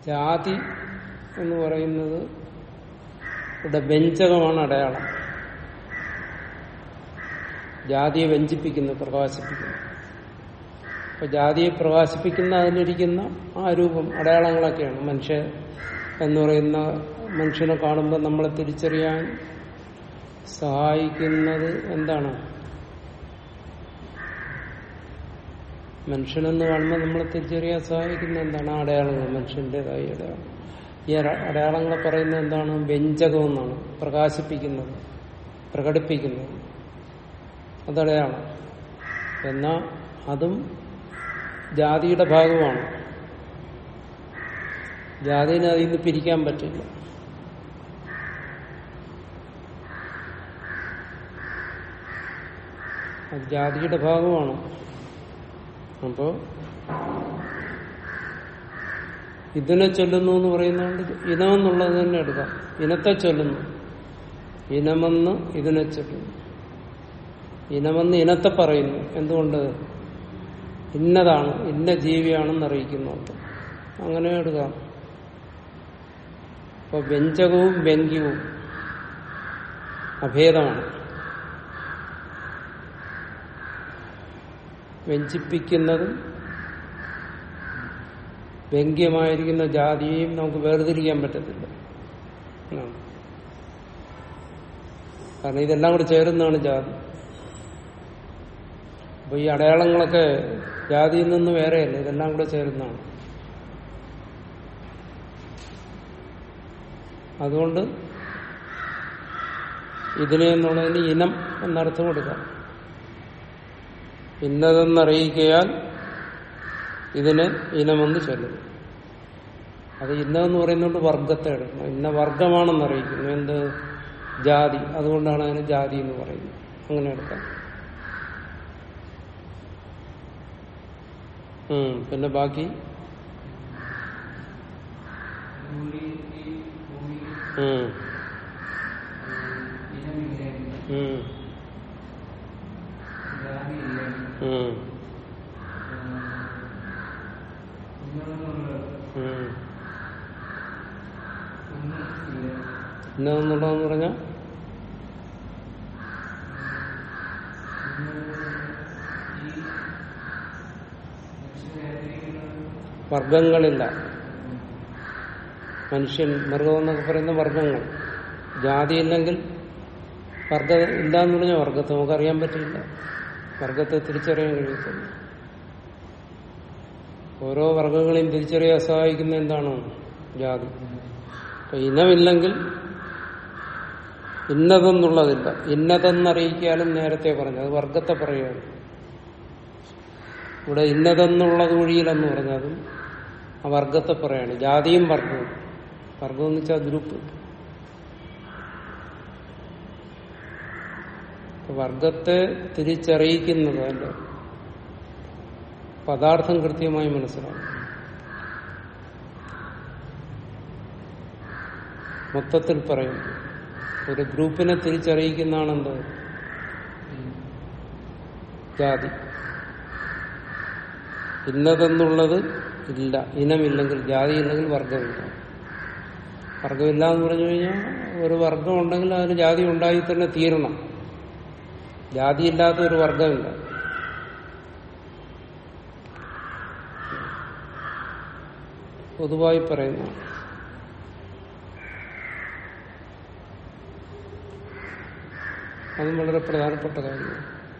ജാതി എന്ന് പറയുന്നത് ഇവിടെ വ്യഞ്ജകമാണ് അടയാളം ജാതിയെ വ്യഞ്ചിപ്പിക്കുന്നു പ്രകാശിപ്പിക്കുന്നു അപ്പൊ ജാതിയെ പ്രകാശിപ്പിക്കുന്ന അതിലിരിക്കുന്ന ആ രൂപം അടയാളങ്ങളൊക്കെയാണ് മനുഷ്യ എന്ന് പറയുന്ന മനുഷ്യനെ കാണുമ്പോൾ നമ്മളെ തിരിച്ചറിയാൻ സഹായിക്കുന്നത് എന്താണ് മനുഷ്യനെന്ന് കാണുമ്പോൾ നമ്മളെ തിരിച്ചറിയാൻ സഹായിക്കുന്ന എന്താണ് ആ അടയാളങ്ങൾ മനുഷ്യന്റേതായ അടയാളം ഈ അട- അടയാളങ്ങളെ പറയുന്നത് എന്താണ് വ്യഞ്ജകം എന്നാണ് പ്രകാശിപ്പിക്കുന്നത് പ്രകടിപ്പിക്കുന്നത് അതടയാളം എന്നാ അതും ജാതിയുടെ ഭാഗമാണ് ജാതിനെ അതിൽ നിന്ന് പിരിക്കാൻ പറ്റില്ല അത് ജാതിയുടെ ഭാഗമാണ് അപ്പോ ഇതിനെ ചൊല്ലുന്നു എന്ന് പറയുന്നതുകൊണ്ട് ഇനമെന്നുള്ളത് തന്നെ എടുക്കാം ഇനത്തെ ചൊല്ലുന്നു ഇനമെന്ന് ഇതിനെ ചൊല്ലുന്നു ഇനമെന്ന് ഇനത്തെ പറയുന്നു എന്തുകൊണ്ട് ഇന്നതാണ് ഇന്ന ജീവിയാണെന്ന് അറിയിക്കുന്നുണ്ട് അങ്ങനെ എടുക്കാം അപ്പൊ വ്യഞ്ജകവും വ്യംഗ്യവും അഭേദമാണ് വ്യഞ്ചിപ്പിക്കുന്നതും വ്യംഗ്യമായിരിക്കുന്ന ജാതിയെയും നമുക്ക് വേർതിരിക്കാൻ പറ്റത്തില്ല എന്നാണ്. കാരണം ഇതെല്ലാം കൂടി ചേരുന്നതാണ് ജാതി അപ്പൊ ഈ അടയാളങ്ങളൊക്കെ ജാതിയിൽ നിന്ന് വേറെയല്ല ഇതെല്ലാം കൂടെ ചേരുന്നതാണ് അതുകൊണ്ട് ഇതിനെ എന്നുള്ളതിന് ഇനം എന്നർത്ഥം കൊടുക്കാം ഇന്നതെന്നറിയിക്കയാൽ ഇതിന് ഇനമെന്ന് ചൊല്ലുന്നു അത് ഇന്നതെന്ന് പറയുന്നതുകൊണ്ട് വർഗത്തെ എടുക്കണം ഇന്ന വർഗമാണെന്ന് അറിയിക്കുന്നു എന്ത് ജാതി അതുകൊണ്ടാണ് അതിന് ജാതി എന്ന് പറയുന്നത് അങ്ങനെ എടുക്കാം ഉം, പിന്നെ ബാക്കി ഉം. ഉം. ഉം. ഉം. ഇന്നതെന്നുള്ളതെന്ന് പറഞ്ഞാൽ വർഗങ്ങളില്ല മനുഷ്യൻ മൃഗം എന്നൊക്കെ പറയുന്ന വർഗങ്ങൾ ജാതി ഇല്ലെങ്കിൽ വർഗ ഇല്ല എന്ന് പറഞ്ഞാൽ വർഗത്തെ നമുക്ക് അറിയാൻ പറ്റില്ല വർഗത്തെ തിരിച്ചറിയാൻ കഴിയത്തില്ല ഓരോ വർഗങ്ങളെയും തിരിച്ചറിയാൻ സഹായിക്കുന്ന എന്താണ് ജാതി അപ്പൊ ഇനമില്ലെങ്കിൽ ഇന്നതെന്നുള്ളതില്ല ഇന്നതെന്നറിയിക്കാനും നേരത്തെ പറഞ്ഞു അത് വർഗത്തെ പറയുകയാണ് ഇവിടെ ഇന്നതെന്നുള്ളത് ഒഴിയിലെന്ന് പറഞ്ഞതും ആ വർഗത്തെ പറയാണ് ജാതിയും വർഗവും വർഗം എന്ന് വെച്ചാൽ ഗ്രൂപ്പ് അപ്പൊ വർഗത്തെ തിരിച്ചറിയിക്കുന്നത് അതിന്റെ പദാർത്ഥം കൃത്യമായി മനസ്സിലാവും മൊത്തത്തിൽ പറയും ഒരു ഗ്രൂപ്പിനെ തിരിച്ചറിയിക്കുന്നതാണെന്ത് ജാതി ഇന്നതെന്നുള്ളത് ഇല്ല ഇനമില്ലെങ്കിൽ ജാതി ഇല്ലെങ്കിൽ വർഗമില്ല വർഗമില്ല എന്ന് പറഞ്ഞു കഴിഞ്ഞാൽ ഒരു വർഗം ഉണ്ടെങ്കിൽ അതിന് ജാതി ഉണ്ടായി തന്നെ തീരണം ജാതിയില്ലാത്ത ഒരു വർഗമില്ല പൊതുവായി പറയുന്നു അതും വളരെ പ്രധാനപ്പെട്ട കാര്യമാണ്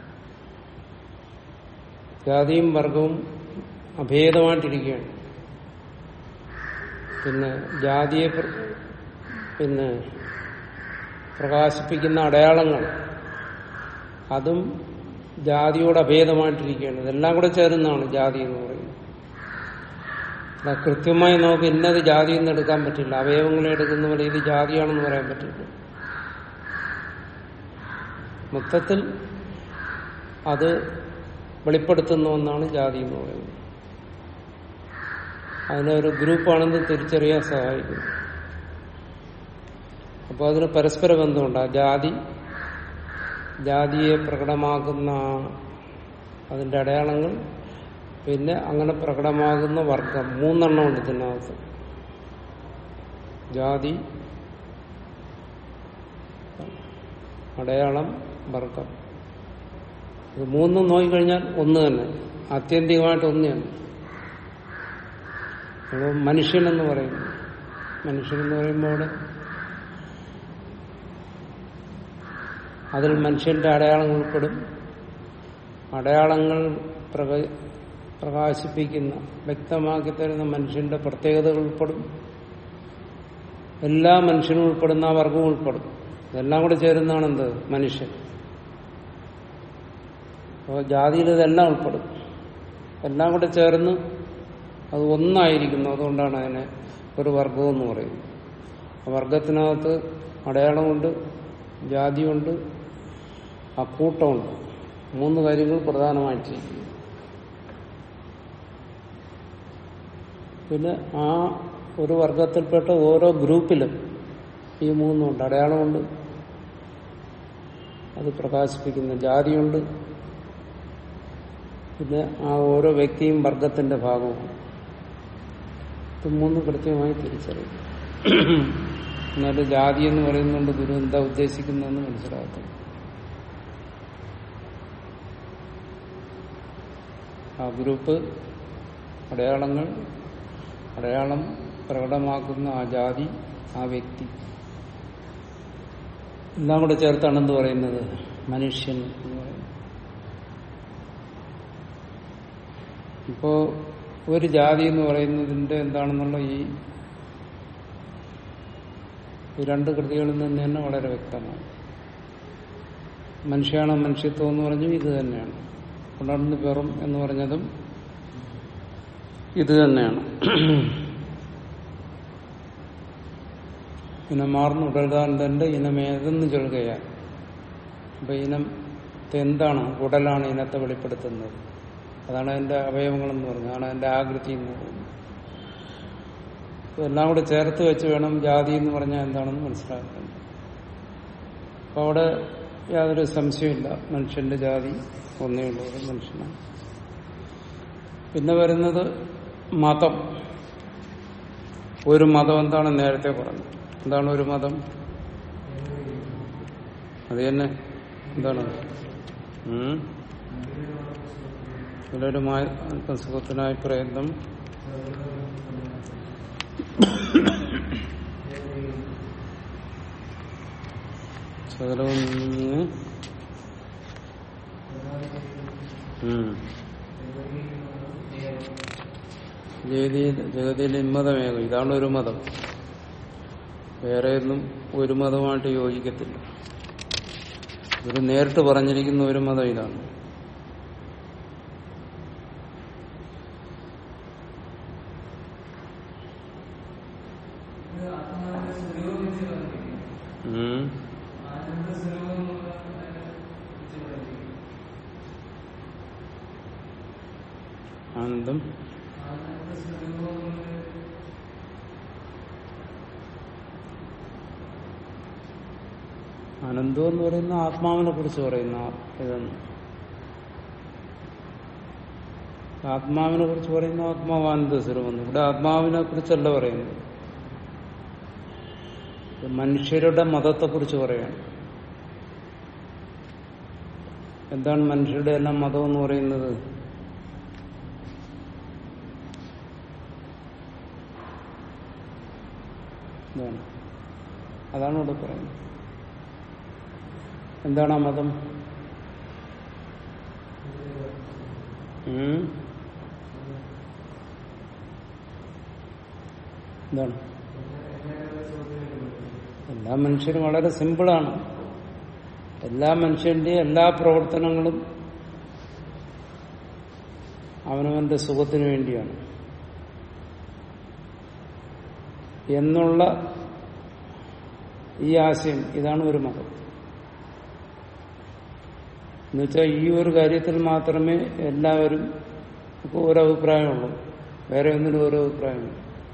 ജാതിയും വർഗവും അഭേദമായിട്ടിരിക്കുകയാണ് പിന്നെ ജാതിയെ പ്ര- പിന്നെ പ്രകാശിപ്പിക്കുന്ന അടയാളങ്ങൾ അതും ജാതിയോട് അഭേദമായിട്ടിരിക്കുകയാണ് ഇതെല്ലാം കൂടെ ചേരുന്നതാണ് ജാതി എന്ന് പറയുന്നത് അല്ല, കൃത്യമായി നമുക്ക് ഇന്നത് ജാതി എന്ന് എടുക്കാൻ പറ്റില്ല അവയവങ്ങളെ എടുക്കുന്ന പോലെ ഇത് ജാതിയാണെന്ന് പറയാൻ പറ്റില്ല മൊത്തത്തിൽ അത് വെളിപ്പെടുത്തുന്ന ഒന്നാണ് ജാതി എന്ന് പറയുന്നത് അതിനെ ഒരു ഗ്രൂപ്പാണെന്ന് തിരിച്ചറിയാൻ സഹായിക്കും അപ്പോൾ അതിന് പരസ്പര ബന്ധമുണ്ട് ആ ജാതി ജാതിയെ പ്രകടമാക്കുന്ന അതിന്റെ അടയാളങ്ങൾ പിന്നെ അങ്ങനെ പ്രകടമാകുന്ന വർഗം മൂന്നെണ്ണം ഉണ്ട് ഇതിനകത്ത് ജാതി അടയാളം വർഗം ഇത് മൂന്നും നോക്കിക്കഴിഞ്ഞാൽ ഒന്ന് തന്നെ ആത്യന്തികമായിട്ട് ഒന്ന് തന്നെ അപ്പോൾ മനുഷ്യനെന്ന് പറയുന്നു മനുഷ്യനെന്ന് പറയുമ്പോൾ അവിടെ അതിൽ മനുഷ്യന്റെ അടയാളങ്ങൾ ഉൾപ്പെടും അടയാളങ്ങൾ പ്രക- പ്രകാശിപ്പിക്കുന്ന വ്യക്തമാക്കി തരുന്ന മനുഷ്യന്റെ പ്രത്യേകതകൾ ഉൾപ്പെടും എല്ലാ മനുഷ്യനും ഉൾപ്പെടുന്ന ആ വർഗവും ഉൾപ്പെടും ഇതെല്ലാം കൂടെ ചേരുന്നതാണ് എന്ത് മനുഷ്യൻ അപ്പോൾ ജാതിയിൽ ഇതെല്ലാം ഉൾപ്പെടും എല്ലാം കൂടെ ചേർന്ന് അത് ഒന്നായിരിക്കുന്നു അതുകൊണ്ടാണ് അതിനെ ഒരു വർഗം എന്ന് പറയുന്നത് ആ വർഗത്തിനകത്ത് അടയാളമുണ്ട് ജാതിയുണ്ട് അക്കൂട്ടമുണ്ട് മൂന്ന് കാര്യങ്ങൾ പ്രധാനമായിട്ട് ചെയ്യുന്നു പിന്നെ ആ ഒരു വർഗത്തിൽപ്പെട്ട ഓരോ ഗ്രൂപ്പിലും ഈ മൂന്നുണ്ട് അടയാളമുണ്ട് അത് പ്രകാശിപ്പിക്കുന്ന ജാതിയുണ്ട് പിന്നെ ആ ഓരോ വ്യക്തിയും വർഗത്തിന്റെ ഭാഗമാണ് ഇത് മൂന്ന് കൃത്യമായി തിരിച്ചറിയും എന്നാലും ജാതി എന്ന് പറയുന്നുണ്ട് ഗുരു എന്താ ഉദ്ദേശിക്കുന്നതെന്ന് മനസ്സിലാകത്തില്ല ആ ഗ്രൂപ്പ് അടയാളങ്ങൾ അടയാളം പ്രകടമാക്കുന്ന ആ ജാതി ആ വ്യക്തി എല്ലാം കൂടെ ചേർത്താണ് എന്ത് പറയുന്നത് മനുഷ്യൻ എന്ന് പറയുന്നത് ഇപ്പോ ഒരു ജാതി എന്ന് പറയുന്നതിന്റെ എന്താണെന്നുള്ള ഈ ഈ രണ്ട് കൃതികളിൽ നിന്ന് തന്നെ വളരെ വ്യക്തമാണ് മനുഷ്യാണ് മനുഷ്യത്വം എന്ന് പറഞ്ഞു ഇത് തന്നെയാണ് ഉണർന്നു പെറും എന്ന് പറഞ്ഞതും ഇത് തന്നെയാണ് ഇനമാർന്നു ഉടൽതാൻ തന്റെ ഇനമേതെന്ന് ചൊല്ലുകയാൽ അപ്പൊ ഇനത്തെ എന്താണ് ഉടലാണ് ഇനത്തെ വെളിപ്പെടുത്തുന്നത് അതാണ് അതിന്റെ അവയവങ്ങളെന്ന് പറഞ്ഞത് അതാണ് അതിന്റെ ആകൃതി എന്ന് പറയുന്നത് ഇതെല്ലാം കൂടെ ചേർത്ത് വെച്ച് വേണം ജാതി എന്ന് പറഞ്ഞാൽ എന്താണെന്ന് മനസ്സിലാക്കേണ്ടത് അപ്പൊ അവിടെ യാതൊരു സംശയമില്ല മനുഷ്യന്റെ ജാതി ഒന്നേ ഉള്ളൂ ഒരു മനുഷ്യനാണ് പിന്നെ വരുന്നത് മതം ഒരു മതം എന്താണ് നേരത്തെ പറഞ്ഞത് എന്താണ് ഒരു മതം അത് തന്നെ എന്താണ് ഉം? പുലരുമായ അല്പസുഖത്തിനായ പ്രയത്നം സകലവും നിന്ന് ഉം. ജഗതിയിൽ ജഗതിയിൽ ഇമ്മതമേകം ഇതാണ് ഒരു മതം വേറെ ഒന്നും ഒരു മതമായിട്ട് യോജിക്കത്തില്ല ഒരു നേരിട്ട് പറഞ്ഞിരിക്കുന്ന ഒരു മതം ഇതാണ് ഉം. ആനന്ദം ആനന്ദം എന്ന് പറയുന്ന ആത്മാവിനെ കുറിച്ച് പറയുന്ന ഇതെന്ന് ആത്മാവിനെ കുറിച്ച് പറയുന്ന ആത്മാവാനന്ദ സ്വരമെന്ന് ഇവിടെ ആത്മാവിനെ കുറിച്ചല്ല പറയുന്നത് ഇത് മനുഷ്യരുടെ മതത്തെ കുറിച്ച് പറയാണ് എന്താണ് മനുഷ്യരുടെ എല്ലാം മതം എന്ന് പറയുന്നത് എന്താണ് അതാണ് ഇവിടെ പറയുന്നത് എന്താണ് ആ മതം ഉം? എന്താണ് എല്ലാ മനുഷ്യരും വളരെ സിമ്പിളാണ് എല്ലാ മനുഷ്യന്റെയും എല്ലാ പ്രവർത്തനങ്ങളും അവനവന്റെ സുഖത്തിന് വേണ്ടിയാണ് എന്നുള്ള ഈ ആശയം ഇതാണ് ഒരു മതം എന്നുവെച്ചാൽ ഈ ഒരു കാര്യത്തിൽ മാത്രമേ എല്ലാവരും ഇപ്പൊ ഓരോ അഭിപ്രായമുള്ളൂ വേറെ ഒന്നിനും ഓരോ അഭിപ്രായമില്ല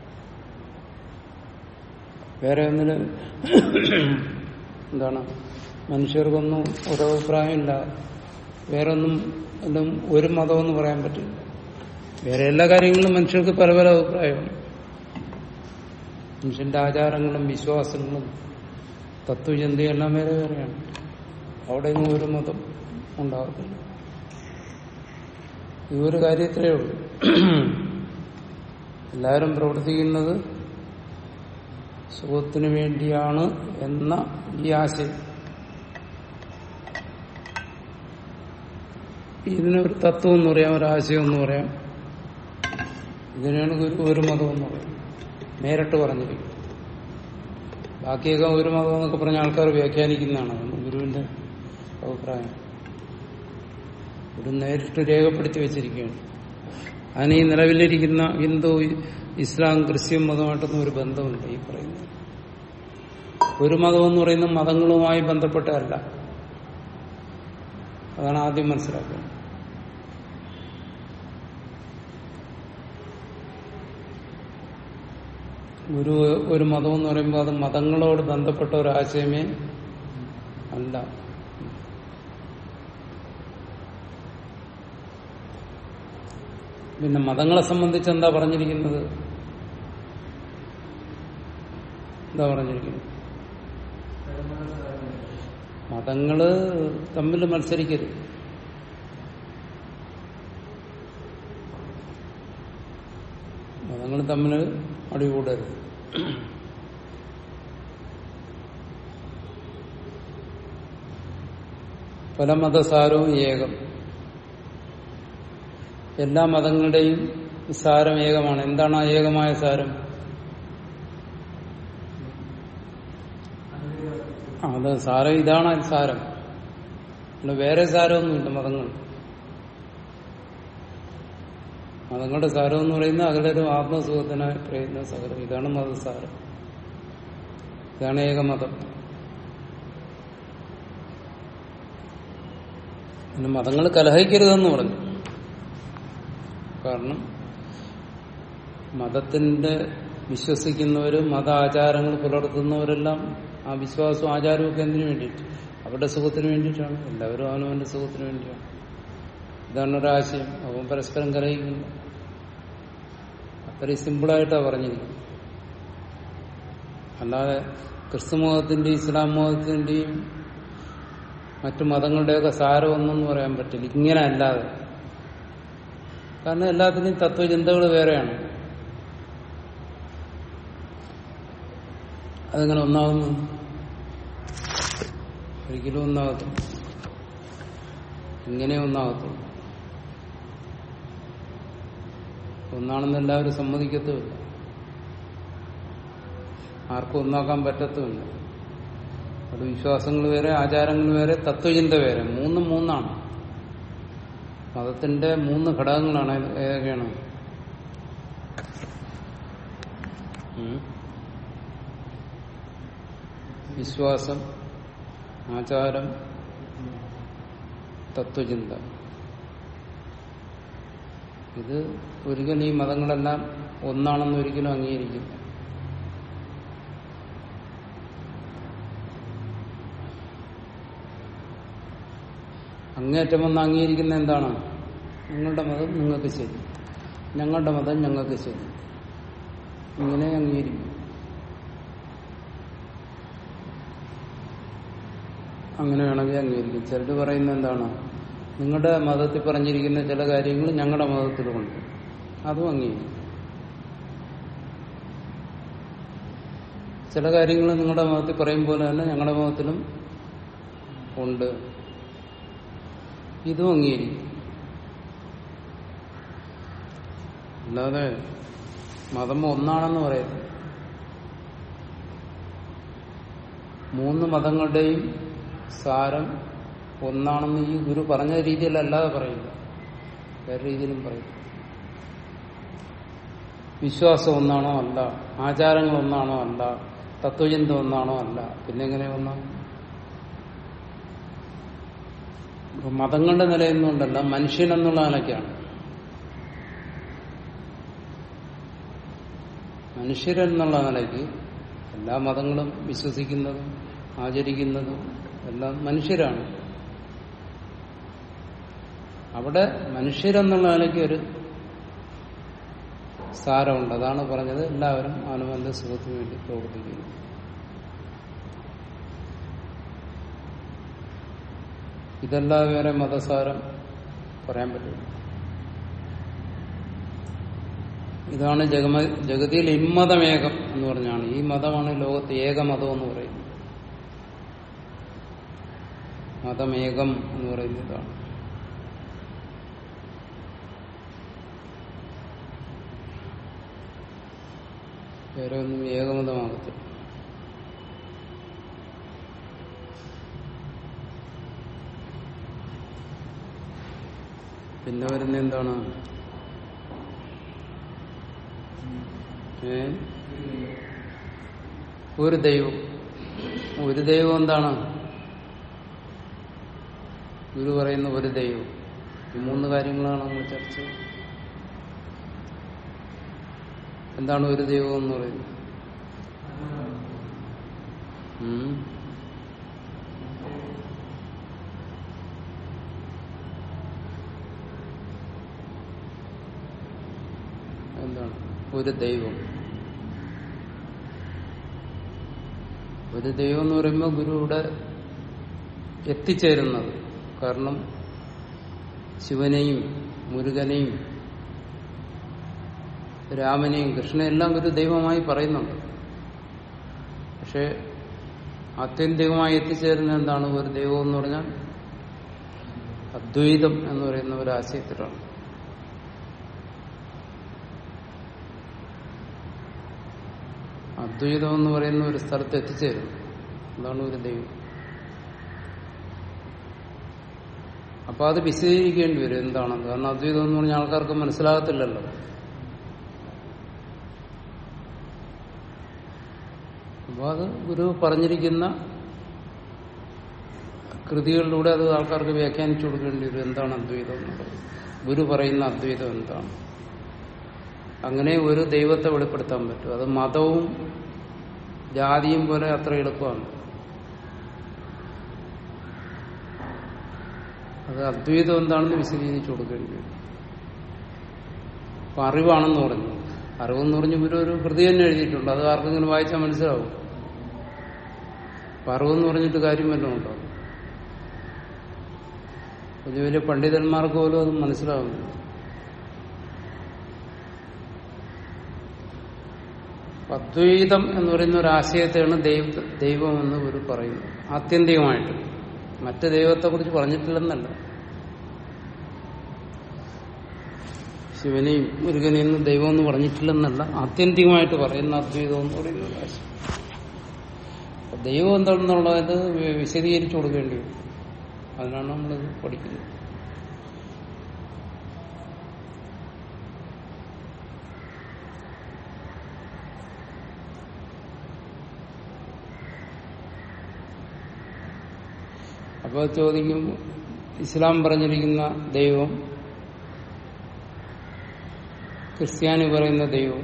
വേറെ ഒന്നിന് എന്താണ് മനുഷ്യർക്കൊന്നും ഓരോ അഭിപ്രായമില്ല വേറെ ഒന്നും ഒന്നും ഒരു മതമെന്ന് പറയാൻ പറ്റില്ല വേറെ എല്ലാ കാര്യങ്ങളിലും മനുഷ്യർക്ക് പല പല അഭിപ്രായമാണ് മനുഷ്യന്റെ ആചാരങ്ങളും വിശ്വാസങ്ങളും തത്വചിന്തയും എല്ലാം വേറെ വേറെയാണ് അവിടെയൊന്നും ഒരു മതം ഉണ്ടാകത്തില്ല ഈ ഒരു കാര്യത്തിലേ ഉള്ളൂ എല്ലാവരും പ്രവർത്തിക്കുന്നത് സുഖത്തിനു വേണ്ടിയാണ് എന്ന ഈ ആശയം ഇതിനൊരു തത്വം എന്ന് പറയാം ഒരാശയം എന്ന് പറയാം ഇതിനാണ് ഗുരു ഒരു മതം എന്ന് പറയാം നേരിട്ട് പറഞ്ഞിരിക്കും ബാക്കിയൊക്കെ ഒരു മതം എന്നൊക്കെ പറഞ്ഞ ആൾക്കാർ വ്യാഖ്യാനിക്കുന്നതാണ് അതൊന്നും ഗുരുവിന്റെ അഭിപ്രായം ഒരു നേരിട്ട് രേഖപ്പെടുത്തി വെച്ചിരിക്കുകയാണ് അതിന് ഈ നിലവിലിരിക്കുന്ന ഹിന്ദു ഇസ്ലാം ക്രിസ്ത്യൻ മതമായിട്ടൊന്നും ഒരു ബന്ധമില്ല ഈ പറയുന്നത് ഒരു മതം എന്ന് പറയുന്നത് മതങ്ങളുമായി ബന്ധപ്പെട്ടതല്ല അതാണ് ആദ്യം മനസ്സിലാക്കുന്നത് ഒരു ഒരു മതം എന്ന് പറയുമ്പോൾ അത് മതങ്ങളോട് ബന്ധപ്പെട്ട ഒരു ആശയമേ അല്ല പിന്നെ മതങ്ങളെ സംബന്ധിച്ച് എന്താ പറഞ്ഞിരിക്കുന്നത് എന്താ പറഞ്ഞിരിക്കുന്നത് മതങ്ങള് തമ്മിൽ മത്സരിക്കരുത് മതങ്ങൾ തമ്മിൽ അടികൂടരുത് പല മതസാരവും ഏകം എല്ലാ മതങ്ങളുടെയും സാരം ഏകമാണ് എന്താണ് ആ ഏകമായ സാരം ആ, അത് സാരം ഇതാണ് അതിന് സാരം അല്ല വേറെ സാരമൊന്നുമില്ല മതങ്ങൾ മതങ്ങളുടെ സാരം എന്ന് പറയുന്നത് അകലൊരു ആത്മസുഖത്തിനായി പ്രയത്ന സകലം ഇതാണ് മതസാരം ഇതാണ് ഏകമതം പിന്നെ മതങ്ങൾ കലഹിക്കരുതെന്ന് പറഞ്ഞു കാരണം മതത്തിന്റെ വിശ്വസിക്കുന്നവരും മത ആചാരങ്ങൾ പുലർത്തുന്നവരെല്ലാം ആ വിശ്വാസവും ആചാരവും ഒക്കെ എന്തിനു വേണ്ടിയിട്ട് അവരുടെ സുഖത്തിന് വേണ്ടിയിട്ടാണ് എല്ലാവരും അവനവന്റെ സുഖത്തിന് വേണ്ടിയാണ് ഇതാണ് ഒരാശയം അവൻ പരസ്പരം കലഹിക്കുന്നു അത്രയും സിമ്പിളായിട്ടാണ് പറഞ്ഞിരിക്കുന്നത് അല്ലാതെ ക്രിസ്തു മതത്തിന്റെയും ഇസ്ലാം മതത്തിന്റെയും മറ്റു മതങ്ങളുടെയൊക്കെ സാരമൊന്നെന്ന് പറയാൻ പറ്റില്ല ഇങ്ങനെ അല്ലാതെ കാരണം എല്ലാത്തിനും തത്വചിന്തകൾ വേറെയാണ് അതെങ്ങനെ ഒന്നാകുന്നു ഒരിക്കലും ഒന്നാകത്തില്ല ഇങ്ങനെ ഒന്നാകത്തുള്ളൂ ഒന്നാണെന്ന് എല്ലാവരും സമ്മതിക്കത്തുമില്ല ആർക്കും ഒന്നാക്കാൻ പറ്റത്തുമില്ല അത് വിശ്വാസങ്ങൾ വേറെ ആചാരങ്ങൾ വേറെ തത്വചിന്ത വേറെ മൂന്നും മൂന്നാണ് മതത്തിന്റെ മൂന്ന് ഘടകങ്ങളാണ് ഏതൊക്കെയാണ് ഉം. വിശ്വാസം ആചാരം തത്വചിന്ത ഇത് ഒരിക്കലും ഈ മതങ്ങളെല്ലാം ഒന്നാണെന്ന് ഒരിക്കലും അംഗീകരിക്കില്ല അങ്ങേറ്റം വന്ന് അംഗീകരിക്കുന്ന എന്താണ് നിങ്ങളുടെ മതം നിങ്ങൾക്ക് ശരി ഞങ്ങളുടെ മതം ഞങ്ങൾക്ക് ശരി ഇങ്ങനെ അംഗീകരിക്കും അങ്ങനെ വേണമെങ്കിൽ അംഗീകരിക്കും ചിലർ പറയുന്നത് എന്താണ് നിങ്ങളുടെ മതത്തിൽ പറഞ്ഞിരിക്കുന്ന ചില കാര്യങ്ങൾ ഞങ്ങളുടെ മതത്തിലുമുണ്ട് അതും അംഗീകരിക്കും ചില കാര്യങ്ങൾ നിങ്ങളുടെ മതത്തിൽ പറയും പോലെ തന്നെ ഞങ്ങളുടെ മതത്തിലും ഉണ്ട് ഇതും അംഗീകരിക്കും അല്ലാതെ മതം ഒന്നാണെന്ന് പറയുന്നത് മൂന്ന് മതങ്ങളുടെയും സാരം ഒന്നാണെന്ന് ഈ ഗുരു പറഞ്ഞ രീതിയിലല്ലാതെ പറയില്ല വേറെ രീതിയിലും പറയും വിശ്വാസം ഒന്നാണോ അല്ല ആചാരങ്ങൾ ഒന്നാണോ അല്ല തത്വചിന്ത ഒന്നാണോ അല്ല പിന്നെ എങ്ങനെ ഒന്നാണ് അപ്പൊ മതങ്ങളുടെ നിലയൊന്നുകൊണ്ടല്ല മനുഷ്യൻ എന്നുള്ള നിലയ്ക്കാണ് മനുഷ്യരെന്നുള്ള നിലയ്ക്ക് എല്ലാ മതങ്ങളും വിശ്വസിക്കുന്നതും ആചരിക്കുന്നതും എല്ലാം മനുഷ്യരാണ് അവിടെ മനുഷ്യരെന്നുള്ള നിലയ്ക്ക് ഒരു സാരമുണ്ട് അതാണ് പറഞ്ഞത് എല്ലാവരും അവനവന്റെ സുഖത്തിന് വേണ്ടി പ്രവർത്തിക്കുന്നു ഇതല്ലാതെ വേറെ മതസാരം പറയാൻ പറ്റില്ല ഇതാണ് ജഗമ ജഗതിയിൽ ഇമ്മതമേകം എന്ന് പറഞ്ഞാണ് ഈ മതമാണ് ലോകത്ത് ഏകമതം എന്ന് പറയുന്നത് മതമേകം എന്ന് പറയുന്നത് ഇതാണ് വേറെ ഒന്നും ഏകമതമാകത്തില്ല പിന്നെ വരുന്ന എന്താണ് ഏ ഒരു ദൈവം ഒരു ദൈവം എന്താണ് ഗുരു പറയുന്ന ഒരു ദൈവം ഈ മൂന്ന് കാര്യങ്ങളാണ് നമ്മൾ ചർച്ച ചെയ്തത്. എന്താണ് ഒരു ദൈവം എന്ന് പറയുന്നത് ഉം. എന്താണ് ഒരു ദൈവം ഒരു ദൈവം എന്ന് പറയുമ്പോൾ ഗുരു ഇവിടെ എത്തിച്ചേരുന്നത് കാരണം ശിവനെയും മുരുകനെയും രാമനെയും കൃഷ്ണനെയും എല്ലാം ഒരു ദൈവമായി പറയുന്നുണ്ട് പക്ഷെ ആത്യന്തികമായി എത്തിച്ചേരുന്ന എന്താണ് ഒരു ദൈവം എന്ന് പറഞ്ഞാൽ അദ്വൈതം എന്ന് പറയുന്ന ഒരു ആശയത്തിലാണ് അദ്വൈതം എന്ന് പറയുന്ന ഒരു സ്ഥലത്ത് എത്തിച്ചേരും അതാണ് ഒരു ദൈവം അപ്പൊ അത് വിശദീകരിക്കേണ്ടി വരും എന്താണെന്ന് കാരണം അദ്വൈതം എന്ന് പറഞ്ഞാൽ ആൾക്കാർക്ക് മനസ്സിലാകത്തില്ലല്ലോ അപ്പൊ അത് ഗുരു പറഞ്ഞിരിക്കുന്ന കൃതികളിലൂടെ അത് ആൾക്കാർക്ക് വ്യാഖ്യാനിച്ചു കൊടുക്കേണ്ടി വരും എന്താണ് അദ്വൈതം എന്നുള്ളത് ഗുരു പറയുന്ന അദ്വൈതം എന്താണ് അങ്ങനെ ഒരു ദൈവത്തെ വെളിപ്പെടുത്താൻ പറ്റും അത് മതവും ജാതിയും പോലെ അത്ര എളുപ്പമാണ് അത് അദ്വൈതം എന്താണെന്ന് വിശദീകരിച്ചു കൊടുക്കേണ്ടി വരും അപ്പൊ അറിവാണെന്ന് പറഞ്ഞു അറിവെന്ന് പറഞ്ഞ് ഗുരു ഒരു കൃതി തന്നെ എഴുതിയിട്ടുണ്ട് അത് ആർക്കെങ്കിലും വായിച്ചാൽ മനസ്സിലാവും അപ്പൊ അറിവെന്ന് പറഞ്ഞിട്ട് കാര്യം വല്ലതും ഉണ്ടോ വലിയ വലിയ പണ്ഡിതന്മാർക്ക് പോലും അത് മനസ്സിലാവുന്നില്ല അദ്വൈതം എന്ന് പറയുന്ന ഒരു ആശയത്തെയാണ് ദൈവ ദൈവം എന്ന് ഒരു പറയുന്നത് ആത്യന്തികമായിട്ട് മറ്റ് ദൈവത്തെ കുറിച്ച് പറഞ്ഞിട്ടില്ലെന്നല്ല ശിവനെയും മുരുകനെയും ഒന്നും ദൈവം എന്ന് പറഞ്ഞിട്ടില്ലെന്നല്ല ആത്യന്തികമായിട്ട് പറയുന്ന അദ്വൈതം എന്ന് പറയുന്ന ഒരു ആശയം അപ്പൊ ദൈവം എന്താണെന്നുള്ളത് വി- വിശദീകരിച്ചു കൊടുക്കേണ്ടി വരും അതിനാണ് നമ്മളിത് പഠിക്കുന്നത് അപ്പോൾ ചോദിക്കും ഇസ്ലാം പറഞ്ഞിരിക്കുന്ന ദൈവം ക്രിസ്ത്യാനി പറയുന്ന ദൈവം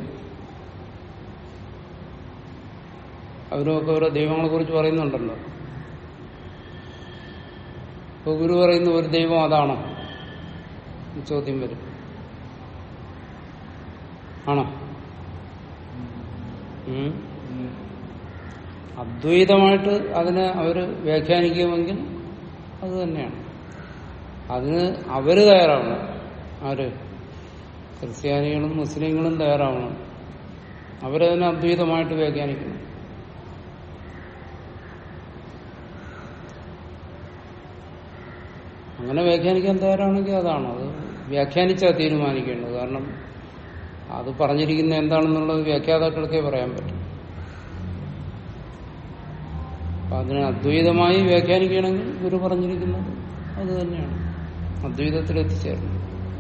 അവരുമൊക്കെ ഓരോ ദൈവങ്ങളെ കുറിച്ച് പറയുന്നുണ്ടല്ലോ ഇപ്പൊ ഗുരു പറയുന്ന ഒരു ദൈവം അതാണോ ഈ ചോദ്യം വരും ആണോ ഉം. അദ്വൈതമായിട്ട് അതിനെ അവർ വ്യാഖ്യാനിക്കുമെങ്കിൽ അത് തന്നെയാണ് അതിന് അവര് തയ്യാറാവണം ആര് ക്രിസ്ത്യാനികളും മുസ്ലിങ്ങളും തയ്യാറാവണം അവരതിനെ അദ്വൈതമായിട്ട് വ്യാഖ്യാനിക്കണം അങ്ങനെ വ്യാഖ്യാനിക്കാൻ തയ്യാറാണെങ്കിൽ അതാണ് അത് വ്യാഖ്യാനിച്ചാൽ തീരുമാനിക്കേണ്ടത് കാരണം അത് പറഞ്ഞിരിക്കുന്ന എന്താണെന്നുള്ളത് വ്യാഖ്യാതാക്കൾക്കേ പറയാൻ പറ്റും അപ്പൊ അതിനെ അദ്വൈതമായി വ്യാഖ്യാനിക്കുകയാണെങ്കിൽ ഗുരു പറഞ്ഞിരിക്കുന്നത് അത് തന്നെയാണ് അദ്വൈതത്തിൽ എത്തിച്ചേർന്നു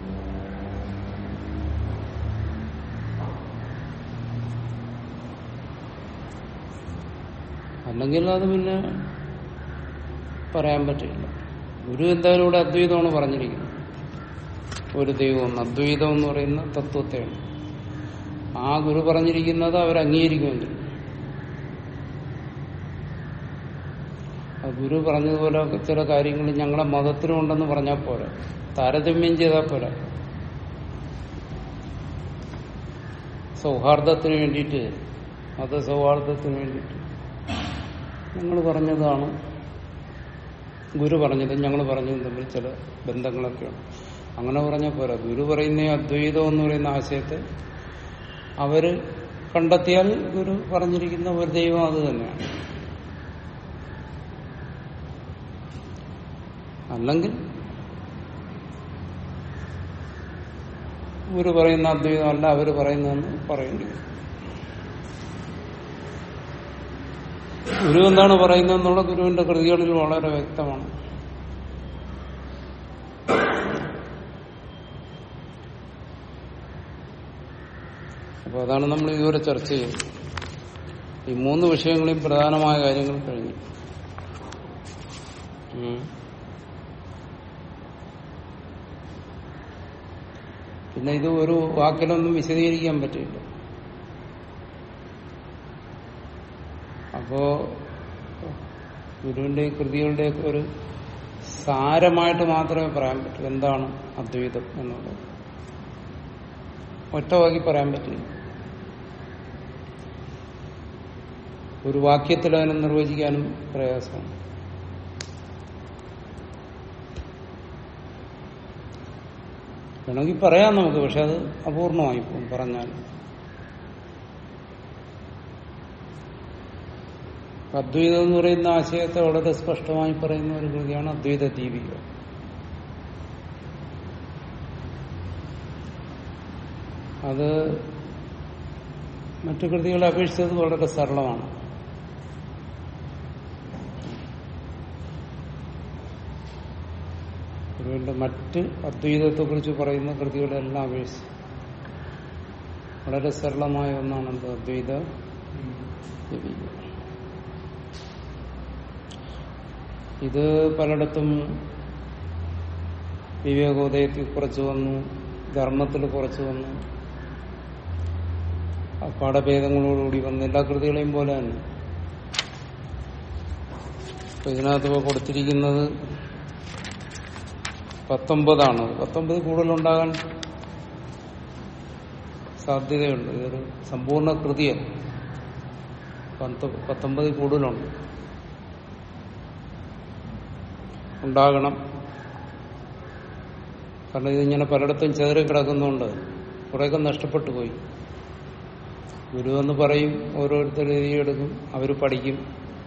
അല്ലെങ്കിൽ അത് പിന്നെ പറയാൻ പറ്റില്ല ഗുരു എന്തായാലും ഇവിടെ അദ്വൈതമാണ് പറഞ്ഞിരിക്കുന്നത് ഒരു ദൈവം അദ്വൈതം എന്ന് പറയുന്ന തത്വത്തെയാണ് ആ ഗുരു പറഞ്ഞിരിക്കുന്നത് അവർ അംഗീകരിക്കുമെങ്കിൽ ആ ഗുരു പറഞ്ഞതുപോലെ ചില കാര്യങ്ങൾ ഞങ്ങളുടെ മതത്തിലും ഉണ്ടെന്ന് പറഞ്ഞാൽ പോരാ താരതമ്യം ചെയ്താൽ പോരാ സൗഹാർദ്ദത്തിന് വേണ്ടിയിട്ട് മതസൗഹാർദ്ദത്തിന് വേണ്ടിയിട്ട് ഞങ്ങൾ പറഞ്ഞതാണ് ഗുരു പറഞ്ഞതും ഞങ്ങൾ പറഞ്ഞതും തമ്മിൽ ചില ബന്ധങ്ങളൊക്കെയാണ് അങ്ങനെ പറഞ്ഞാൽ പോരാ ഗുരു പറയുന്ന ഈ അദ്വൈതം എന്ന് പറയുന്ന ആശയത്തെ അവര് കണ്ടെത്തിയാൽ ഗുരു പറഞ്ഞിരിക്കുന്ന ഒരു ദൈവം അത് തന്നെയാണ് അല്ലെങ്കിൽ ഗുരു പറയുന്ന അദ്വൈതം അല്ല അവര് പറയുന്നതെന്ന് പറയേണ്ടി വരും ഗുരു എന്താണ് പറയുന്നതെന്നുള്ള ഗുരുവിന്റെ കൃതികളിൽ വളരെ വ്യക്തമാണ് അപ്പൊ അതാണ് നമ്മൾ ഇതുവരെ ചർച്ച ചെയ്യുന്നത് ഈ മൂന്ന് വിഷയങ്ങളെയും പ്രധാനമായ കാര്യങ്ങൾ കഴിഞ്ഞു ഉം. പിന്നെ ഇത് ഒരു വാക്കിലൊന്നും വിശദീകരിക്കാൻ പറ്റില്ല അപ്പോ ഗുരുവിന്റെ കൃതികളുടെയൊക്കെ ഒരു സാരമായിട്ട് മാത്രമേ പറയാൻ പറ്റൂ എന്താണ് അദ്വൈതം എന്നുള്ളത് ഒറ്റ വാക്കി പറയാൻ പറ്റില്ല ഒരു വാക്യത്തിൽ അതിനെ നിർവചിക്കാനും പ്രയാസമാണ് വേണമെങ്കിൽ പറയാം നമുക്ക് പക്ഷെ അത് അപൂർണമായി പോകും പറഞ്ഞാൽ അദ്വൈതം എന്ന് പറയുന്ന ആശയത്തെ വളരെ സ്പഷ്ടമായി പറയുന്ന ഒരു കൃതിയാണ് അദ്വൈത ദീപിക അത് മറ്റു കൃതികളെ അപേക്ഷിച്ചത് വളരെ സരളമാണ് അതുകൊണ്ട് മറ്റ് അദ്വൈതത്തെക്കുറിച്ച് പറയുന്ന കൃതികളെല്ലാം അപേക്ഷിച്ച് വളരെ സരളമായ ഒന്നാണ് എന്ത് അദ്വൈത ദീപിക ഇത് പലയിടത്തും വിവേകോദയത്തിൽ കുറച്ച് വന്നു ധർമ്മത്തിൽ കുറച്ച് വന്നു ആ പാഠഭേദങ്ങളോടുകൂടി വന്നു എല്ലാ കൃതികളെയും പോലെ തന്നെ അപ്പൊ ഇതിനകത്ത് ഇപ്പൊ കൊടുത്തിരിക്കുന്നത് പത്തൊമ്പതാണ് പത്തൊമ്പത് കൂടുതലുണ്ടാകാൻ സാധ്യതയുണ്ട് ഇതൊരു സമ്പൂർണ്ണ കൃതിയല്ല പത്ത് പത്തൊമ്പതിൽ കൂടുതലുണ്ട് ഉണ്ടാകണം കാരണം ഇതിങ്ങനെ പലയിടത്തും ചെതറി കിടക്കുന്നതുകൊണ്ട് കുറേയൊക്കെ നഷ്ടപ്പെട്ടു പോയി ഗുരു എന്ന് പറയും ഓരോരുത്തർ എഴുതിയെടുക്കും അവർ പഠിക്കും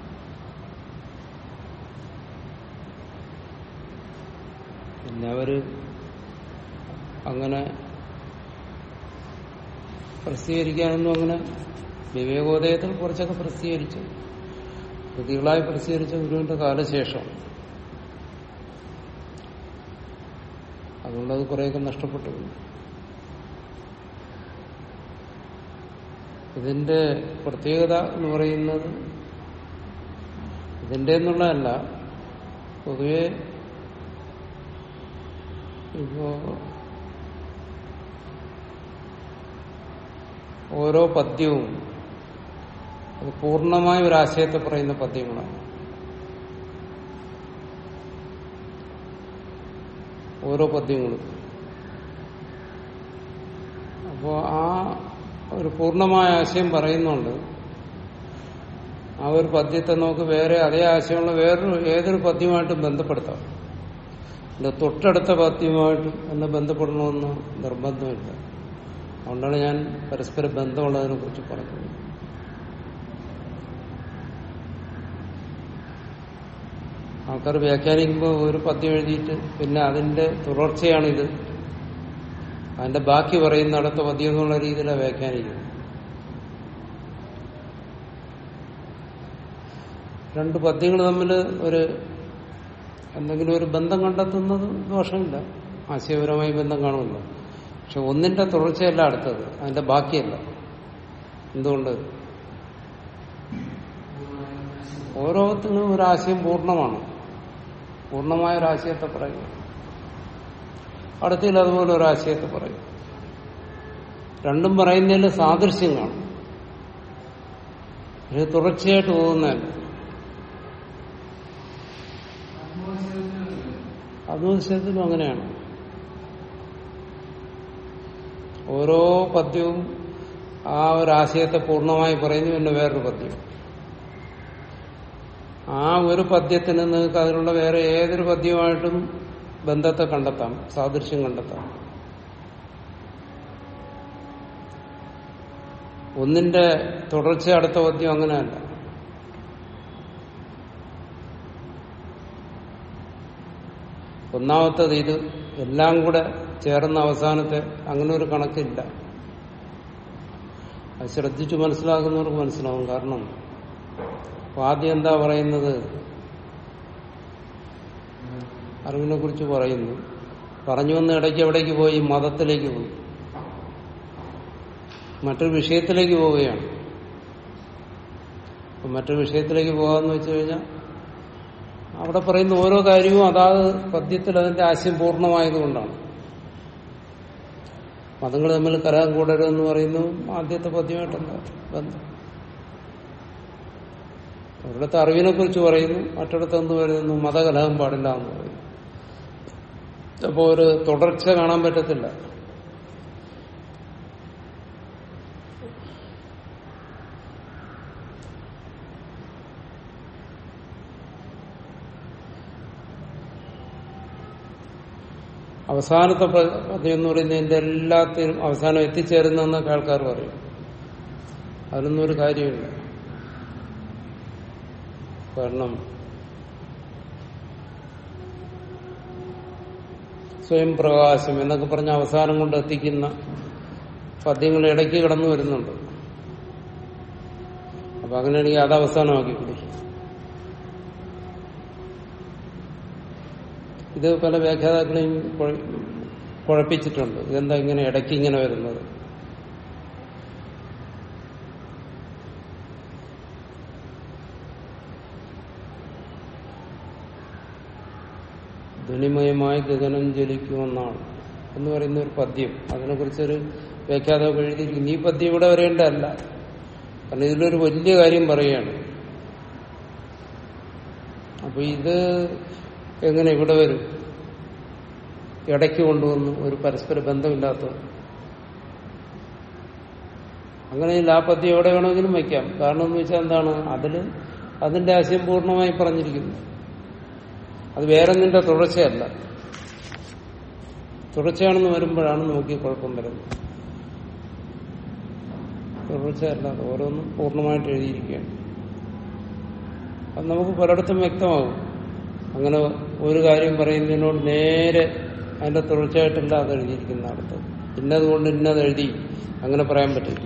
പിന്നെ അവര് അങ്ങനെ പ്രസിദ്ധീകരിക്കാനൊന്നും അങ്ങനെ വിവേകോദയത്തിൽ കുറച്ചൊക്കെ പ്രസിദ്ധീകരിച്ചു കൃതികളായി പ്രസിദ്ധീകരിച്ച ഗുരുവിന്റെ കാലശേഷം അതുകൊണ്ട് അത് കുറേയൊക്കെ നഷ്ടപ്പെട്ടു പോയി. ഇതിന്റെ പ്രത്യേകത എന്ന് പറയുന്നത് ഇതിന്റെ എന്നുള്ളതല്ല പൊതുവെ ഇപ്പോ ഓരോ പദ്യവും അത് പൂർണ്ണമായ ഒരു ആശയത്തെ പറയുന്ന പദ്യങ്ങളാണ് ഓരോ പദ്യങ്ങളും അപ്പോ ആ ഒരു പൂർണ്ണമായ ആശയം പറയുന്നുണ്ട് ആ ഒരു പദ്യത്തെ നമുക്ക് വേറെ അതേ ആശയമുള്ള വേറൊരു ഏതൊരു പദ്യമായിട്ടും ബന്ധപ്പെടുത്താം ഇത് തൊട്ടടുത്ത പദ്യമായിട്ടും എന്നെ ബന്ധപ്പെടണമെന്ന് നിർബന്ധമില്ല അതുകൊണ്ടാണ് ഞാൻ പരസ്പര ബന്ധമുള്ളതിനെ കുറിച്ച് പറഞ്ഞത് ആൾക്കാർ വ്യാഖ്യാനിക്കുമ്പോൾ ഒരു പദ്യം എഴുതിയിട്ട് പിന്നെ അതിന്റെ തുടർച്ചയാണിത് അതിന്റെ ബാക്കി പറയുന്ന അടുത്ത പദ്യം എന്നുള്ള രീതിയിലാണ് വ്യാഖ്യാനിക്കുന്നത് രണ്ട് പദ്യങ്ങൾ തമ്മിൽ ഒരു എന്തെങ്കിലും ഒരു ബന്ധം കണ്ടെത്തുന്നത് ദോഷമില്ല ആശയപരമായി ബന്ധം കാണുമല്ലോ പക്ഷെ ഒന്നിന്റെ തുടർച്ചയല്ല അടുത്തത് അതിന്റെ ബാക്കിയല്ല എന്തുകൊണ്ട് ഓരോത്തിനും ഒരാശയം പൂർണ്ണമാണ് പൂർണ്ണമായ ഒരാശയത്തെ പറയും അടുത്തിൽ അതുപോലെ ഒരാശയത്തെ പറയും രണ്ടും പറയുന്നതിൽ സാദൃശ്യം കാണും ഇത് തുടർച്ചയായിട്ട് പോകുന്നതല്ല ആത്മവിശ്വാസത്തിലും അങ്ങനെയാണ് ഓരോ പദ്യവും ആ ഒരു ആശയത്തെ പൂർണ്ണമായി പറയുന്നു പിന്നെ വേറൊരു പദ്യം ആ ഒരു പദ്യത്തിന് നിങ്ങൾക്ക് അതിലുള്ള വേറെ ഏതൊരു പദ്യമായിട്ടും ബന്ധത്തെ കണ്ടെത്താം സാദൃശ്യം കണ്ടെത്താം ഒന്നിന്റെ തുടർച്ച അടുത്ത പദ്യം അങ്ങനെയല്ല ഒന്നാമത്തത് ഇത് എല്ലാം കൂടെ ചേർന്ന അവസാനത്തെ അങ്ങനെ ഒരു കണക്കില്ല അത് ശ്രദ്ധിച്ചു മനസ്സിലാക്കുന്നവർക്ക് മനസ്സിലാവും കാരണം അപ്പൊ ആദ്യം എന്താ പറയുന്നത് അറിവിനെ കുറിച്ച് പറയുന്നു പറഞ്ഞു വന്ന ഇടയ്ക്ക് എവിടേക്ക് പോയി മതത്തിലേക്ക് പോയി മറ്റൊരു വിഷയത്തിലേക്ക് പോവുകയാണ് അപ്പൊ മറ്റൊരു വിഷയത്തിലേക്ക് പോകാന്ന് വെച്ചു കഴിഞ്ഞാൽ അവിടെ പറയുന്ന ഓരോ കാര്യവും അതാത് പദ്യത്തിൽ അതിന്റെ ആശയം പൂർണ്ണമായതുകൊണ്ടാണ് മതങ്ങൾ തമ്മിൽ കലഹം കൂടരുതെന്ന് പറയുന്നു ആദ്യത്തെ പദ്യമായിട്ടെന്താ ബന്ധം ഒരിടത്ത് അറിവിനെ കുറിച്ച് പറയുന്നു മറ്റിടത്ത് എന്ത് പറയുന്നു മതകലഹം പാടില്ല എന്ന് പറയുന്നു അപ്പോ ഒരു തുടർച്ച കാണാൻ പറ്റത്തില്ല അവസാനത്തെ പദ്യം എന്ന് പറയുന്നതിന്റെ എല്ലാത്തിനും അവസാനം എത്തിച്ചേരുന്നെന്നൊക്കെ ആൾക്കാർ പറയും അതിനൊന്നും ഒരു കാര്യമില്ല കാരണം സ്വയം പ്രകാശം എന്നൊക്കെ പറഞ്ഞ അവസാനം കൊണ്ട് എത്തിക്കുന്ന പദ്യങ്ങൾ ഇടയ്ക്ക് കടന്നു വരുന്നുണ്ട് അപ്പൊ അങ്ങനെയാണെങ്കിൽ അത് അവസാനമാക്കിക്കൂടി ഇത് പല വ്യാഖ്യാതാക്കളെയും കുഴ- കുഴപ്പിച്ചിട്ടുണ്ട് ഇതെന്താ ഇങ്ങനെ ഇടയ്ക്ക് ഇങ്ങനെ വരുന്നത് ധ്വനിമയമായി ഗഗനം ജ്വലിക്കുമെന്നാണ് എന്ന് പറയുന്ന ഒരു പദ്യം അതിനെക്കുറിച്ചൊരു വ്യാഖ്യാതമൊക്കെ എഴുതിയിരിക്കുന്നു ഈ പദ്യം ഇവിടെ വരേണ്ടതല്ല കാരണം ഇതിലൊരു വലിയ കാര്യം പറയുകയാണ് അപ്പൊ ഇത് എങ്ങനെ ഇവിടെ വരും ഇടയ്ക്ക് കൊണ്ടുവന്നു ഒരു പരസ്പര ബന്ധമില്ലാത്ത അങ്ങനെയില്ല ആ പദ്യം എവിടെ വേണമെങ്കിലും വയ്ക്കാം കാരണം എന്ന് വെച്ചാൽ എന്താണ് അതില് അതിന്റെ ആശയം പൂർണ്ണമായി പറഞ്ഞിരിക്കുന്നു അത് വേറെ നിന്റെ തുടർച്ചയല്ല തുടർച്ചയാണെന്ന് വരുമ്പോഴാണ് നോക്കി കുഴപ്പം വരുന്നത് തുടർച്ചയല്ല അത് ഓരോന്നും പൂർണ്ണമായിട്ട് എഴുതിയിരിക്കുകയാണ് അത് നമുക്ക് പലയിടത്തും വ്യക്തമാകും അങ്ങനെ ഒരു കാര്യം പറയുന്നതിനോട് നേരെ അതിന്റെ തുടർച്ചയായിട്ടല്ല അത് എഴുതിയിരിക്കുന്ന അടുത്ത് ഇന്നതുകൊണ്ട് ഇന്നത് എഴുതി അങ്ങനെ പറയാൻ പറ്റില്ല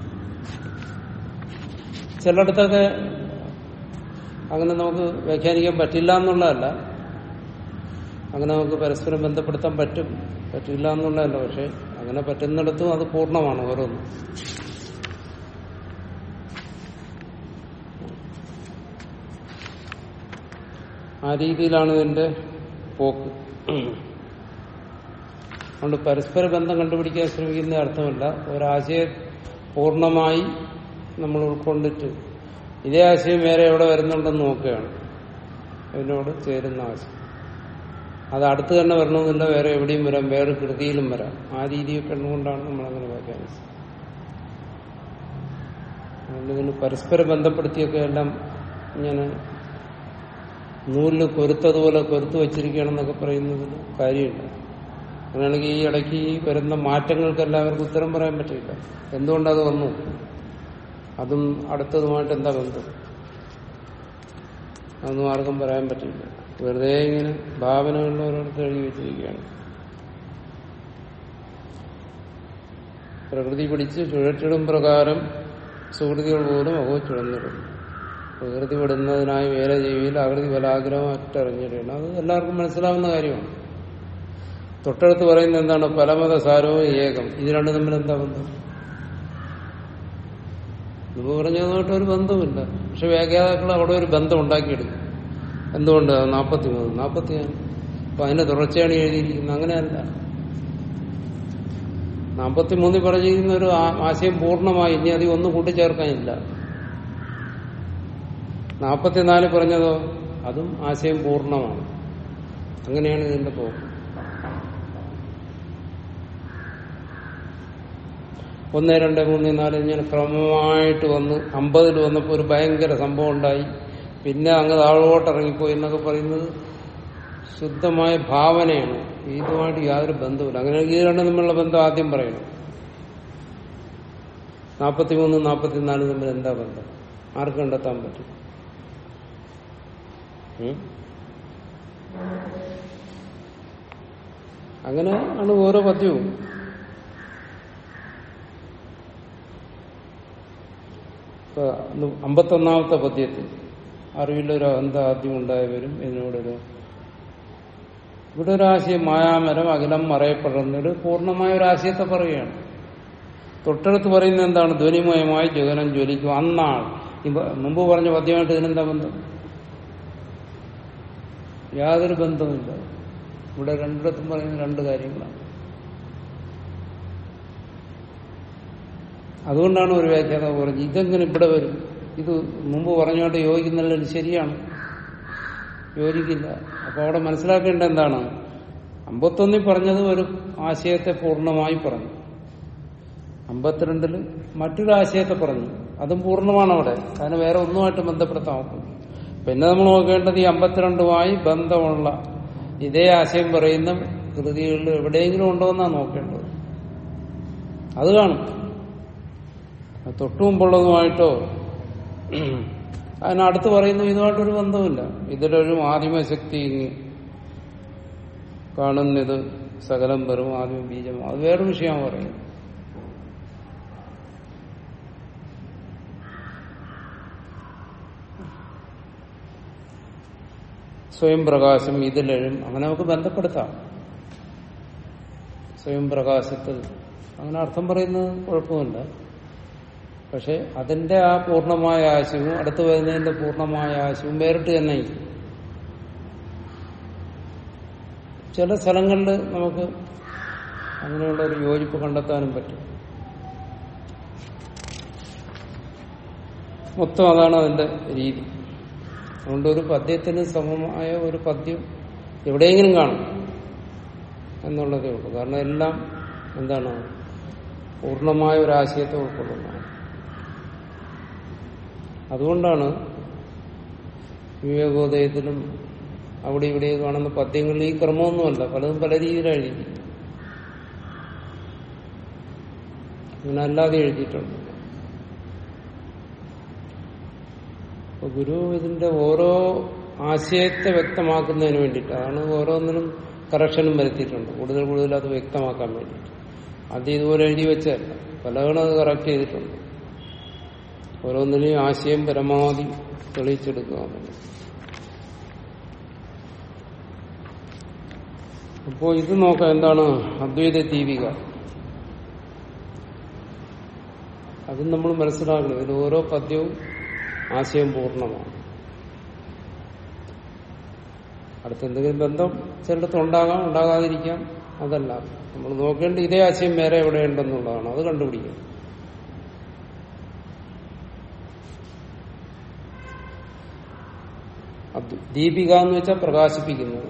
ചിലയിടത്തൊക്കെ അങ്ങനെ നമുക്ക് വ്യാഖ്യാനിക്കാൻ പറ്റില്ല എന്നുള്ളതല്ല അങ്ങനെ നമുക്ക് പരസ്പരം ബന്ധപ്പെടുത്താൻ പറ്റും പറ്റില്ല എന്നുള്ളതല്ല പക്ഷെ അങ്ങനെ പറ്റുന്നിടത്തും അത് പൂർണ്ണമാണ് ഓരോന്നും ആ രീതിയിലാണ് ഇതിന്റെ പോക്ക് അതുകൊണ്ട് പരസ്പര ബന്ധം കണ്ടുപിടിക്കാൻ ശ്രമിക്കുന്ന അർത്ഥമല്ല ഒരാശയം പൂർണ്ണമായി നമ്മൾ ഉൾക്കൊണ്ടിട്ട് ഇതേ ആശയം വേറെ എവിടെ വരുന്നുണ്ടെന്ന് നോക്കുകയാണ് അതിനോട് ചേരുന്ന ആശയം അത് അടുത്ത് തന്നെ വരണമെന്നില്ല വേറെ എവിടെയും വരാം വേറെ കൃതിയിലും വരാം ആ രീതിയിൽ കണ്ടുകൊണ്ടാണ് നമ്മൾ അങ്ങനെ വ്യാഖ്യാനിച്ചത് അതുകൊണ്ട് ഇതിന് പരസ്പര ബന്ധപ്പെടുത്തിയൊക്കെ എല്ലാം ഇങ്ങനെ നൂലിൽ കൊരുത്തതുപോലെ കൊരുത്തു വച്ചിരിക്കുകയാണെന്നൊക്കെ പറയുന്നതിന് കാര്യമില്ല അങ്ങനെയാണെങ്കിൽ ഈ ഇടയ്ക്ക് ഈ വരുന്ന മാറ്റങ്ങൾക്ക് എല്ലാവർക്കും ഉത്തരം പറയാൻ പറ്റില്ല എന്തുകൊണ്ടത് വന്നു അതും അടുത്തതുമായിട്ട് എന്താ ബന്ധം അതൊന്നും ആർക്കും പറയാൻ പറ്റില്ല വെറുതെ ഇങ്ങനെ ഭാവനകളിൽ ഓരോരുത്തർ എഴുതി വെച്ചിരിക്കുകയാണ് പ്രകൃതി പിടിച്ച് ചുഴറ്റിടും പ്രകാരം സുഹൃതികൾ പോലും അഹോ ചുഴന്നിടും പ്രകൃതി വിടുന്നതിനായി വേറെ ജീവിയിൽ ആകൃതി ബലാഗ്രഹം അറ്ററിഞ്ഞിടണം അത് എല്ലാവർക്കും മനസ്സിലാവുന്ന കാര്യമാണ് തൊട്ടടുത്ത് പറയുന്നത് എന്താണ് പലമത സാരവും ഏകം ഇത് രണ്ടും തമ്മിൽ എന്താ ബന്ധം മുമ്പ് പറഞ്ഞതുമായിട്ട് ഒരു ബന്ധമില്ല പക്ഷെ വ്യാഖ്യാതാക്കൾ അവിടെ ഒരു ബന്ധം ഉണ്ടാക്കിയെടുക്കും എന്തുകൊണ്ട് നാൽപ്പത്തി മൂന്ന് നാൽപ്പത്തി അപ്പൊ അതിന്റെ തുടർച്ചയാണ് എഴുതിയിരിക്കുന്നത് അങ്ങനെയല്ല നാൽപ്പത്തി മൂന്നിൽ പറഞ്ഞിരിക്കുന്ന ഒരു ആ- ആശയം പൂർണ്ണമായി ഇനി അധികം ഒന്നും കൂട്ടിച്ചേർക്കാനില്ല നാൽപ്പത്തിനാല് പറഞ്ഞതോ അതും ആശയം പൂർണ്ണമാണ് അങ്ങനെയാണ് ഇതിന്റെ പോക്ക് ഒന്ന് രണ്ട് മൂന്ന് നാല് ഇങ്ങനെ ക്രമമായിട്ട് വന്ന് അമ്പതിൽ വന്നപ്പോൾ ഒരു ഭയങ്കര സംഭവം ഉണ്ടായി പിന്നെ അങ്ങ് താഴോട്ട് ഇറങ്ങിപ്പോയി എന്നൊക്കെ പറയുന്നത് ശുദ്ധമായ ഭാവനയാണ് ഇതുമായിട്ട് യാതൊരു ബന്ധവുമില്ല അങ്ങനെ ഈ രണ്ടും തമ്മിലുള്ള ബന്ധം ആദ്യം പറയണം നാൽപ്പത്തിമൂന്ന് നാൽപ്പത്തിനാല് തമ്മിൽ എന്താ ബന്ധം ആർക്ക് കണ്ടെത്താൻ പറ്റും ഉം? അങ്ങനെ ആണ് ഓരോ പദ്യവും ഇപ്പൊ അമ്പത്തൊന്നാമത്തെ പദ്യത്തിൽ അറിവിലൊരു അഹന്ത ആദ്യം ഉണ്ടായവരും ഇതിനോടൊരു ഇവിടെ ഒരു ആശയം മായാമരം അഖിലം മറയപ്പെടുന്നൊരു പൂർണ്ണമായ ഒരു ആശയത്തെ പറയുകയാണ് തൊട്ടടുത്ത് പറയുന്നത് എന്താണ് ധ്വനിമയമായി ജഗനം ജ്വലിക്കും അന്നാണ് ഇപ്പൊ മുമ്പ് പറഞ്ഞ പദ്യമായിട്ട് ഇതിനെന്താ ബന്ധം യാതൊരു ബന്ധവുമില്ല ഇവിടെ രണ്ടിടത്തും പറയുന്ന രണ്ട് കാര്യങ്ങളാണ് അതുകൊണ്ടാണ് ഒരു വ്യാഖ്യാതാവ് പറഞ്ഞത് ഇതെങ്ങനെ ഇവിടെ വരും ഇത് മുമ്പ് പറഞ്ഞുകൊണ്ട് യോജിക്കുന്നില്ല ഇത് ശരിയാണ് യോജിക്കില്ല അപ്പൊ അവിടെ മനസ്സിലാക്കേണ്ട എന്താണ് അമ്പത്തൊന്നിൽ പറഞ്ഞത് ഒരു ആശയത്തെ പൂർണ്ണമായി പറഞ്ഞു അമ്പത്തിരണ്ടില് മറ്റൊരു ആശയത്തെ പറഞ്ഞു അതും പൂർണ്ണമാണ് അവിടെ കാരണം വേറെ ഒന്നുമായിട്ട് ബന്ധപ്പെടുത്താൻ നോക്കും പിന്നെ നമ്മൾ നോക്കേണ്ടത് ഈ അമ്പത്തിരണ്ടുമായി ബന്ധമുള്ള ഇതേ ആശയം പറയുന്ന കൃതികളിൽ എവിടെയെങ്കിലും ഉണ്ടോ എന്നാണ് നോക്കേണ്ടത് അത് കാണും അത് തൊട്ടു മുമ്പുള്ളതുമായിട്ടോ അതിനടുത്ത് പറയുന്നു ഇതുമായിട്ടൊരു ബന്ധമില്ല ഇതിലൊരു ആദിമശക്തി കാണുന്നത് സകലം വെറും ആദിമ ബീജം അത് വേറെ വിഷയമാണ് പറയുന്നത് സ്വയം പ്രകാശം ഇതിലെഴും അങ്ങനെ നമുക്ക് ബന്ധപ്പെടുത്താം സ്വയം പ്രകാശത്തിൽ അങ്ങനെ അർത്ഥം പറയുന്നത് കുഴപ്പമില്ല പക്ഷെ അതിന്റെ ആ പൂർണ്ണമായ ആശയവും അടുത്ത് വരുന്നതിന്റെ പൂർണ്ണമായ ആശയവും വേറിട്ട് തന്നെ ഇരിക്കും. ചില സ്ഥലങ്ങളിൽ നമുക്ക് അങ്ങനെയുള്ള ഒരു യോജിപ്പ് കണ്ടെത്താനും പറ്റും മൊത്തം അതാണ് അതിന്റെ രീതി അതുകൊണ്ട് ഒരു പദ്യത്തിന് സമമായ ഒരു പദ്യം എവിടെയെങ്കിലും കാണും എന്നുള്ളതേ ഉള്ളൂ കാരണം എല്ലാം എന്താണ് പൂർണ്ണമായ ഒരു ആശയത്തെ ഉൾക്കൊള്ളുന്നതാണ് അതുകൊണ്ടാണ് വിവേകോദയത്തിലും അവിടെ ഇവിടെ കാണുന്ന പദ്യങ്ങളിൽ ഈ ക്രമമൊന്നുമല്ല പലതും പല രീതിയിലാണ് എഴുതി ഇങ്ങനെ അല്ലാതെ എഴുതിയിട്ടുണ്ട് അപ്പൊ ഗുരു ഇതിന്റെ ഓരോ ആശയത്തെ വ്യക്തമാക്കുന്നതിന് വേണ്ടിയിട്ട് അതാണ് ഓരോന്നിനും കറക്ഷനും വരുത്തിയിട്ടുണ്ട് കൂടുതൽ കൂടുതൽ അത് വ്യക്തമാക്കാൻ വേണ്ടിയിട്ട് അത് ഇതുപോലെ എഴുതി വെച്ചല്ല പലകളും അത് കറക്റ്റ് ചെയ്തിട്ടുണ്ട് ഓരോന്നിനെയും ആശയം പരമാവധി തെളിയിച്ചെടുക്കുക എന്നുള്ളത്. അപ്പോ ഇത് നോക്കാം എന്താണ് അദ്വൈത ദീപിക അതും നമ്മൾ മനസ്സിലാക്കണം ഇതിൽ ഓരോ പദ്യവും ആശയം പൂർണ്ണമാണ് അടുത്തെന്തെങ്കിലും ബന്ധം ചിലടത്ത് ഉണ്ടാകാം ഉണ്ടാകാതിരിക്കാം അതല്ല നമ്മൾ നോക്കേണ്ട ഇതേ ആശയം വേറെ എവിടെയുണ്ടെന്നുള്ളതാണ് അത് കണ്ടുപിടിക്കണം അദ്വ- ദീപിക എന്ന് വെച്ചാൽ പ്രകാശിപ്പിക്കുന്നത്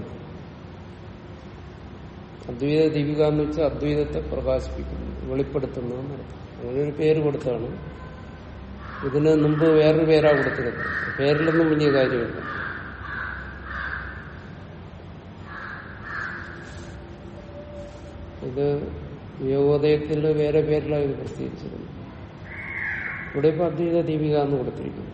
അദ്വൈത ദീപിക എന്ന് വെച്ചാൽ അദ്വൈതത്തെ പ്രകാശിപ്പിക്കുന്നു വെളിപ്പെടുത്തുന്നത് എന്നർത്ഥം. അങ്ങനെ ഒരു പേര് കൊടുത്താണ് ഇതിന് മുമ്പ് വേറൊരു പേരാ കൊടുത്തിരുന്നത് പേരിലൊന്നും വലിയ കാര്യമില്ല ഇത് യോഗോദയത്തിൽ വേറെ പേരിലാണ് ഇത് പ്രസിദ്ധീകരിച്ചിരുന്നത് ഇവിടെ ഇപ്പൊ അദ്വൈത ദീപിക എന്ന് കൊടുത്തിരിക്കുന്നു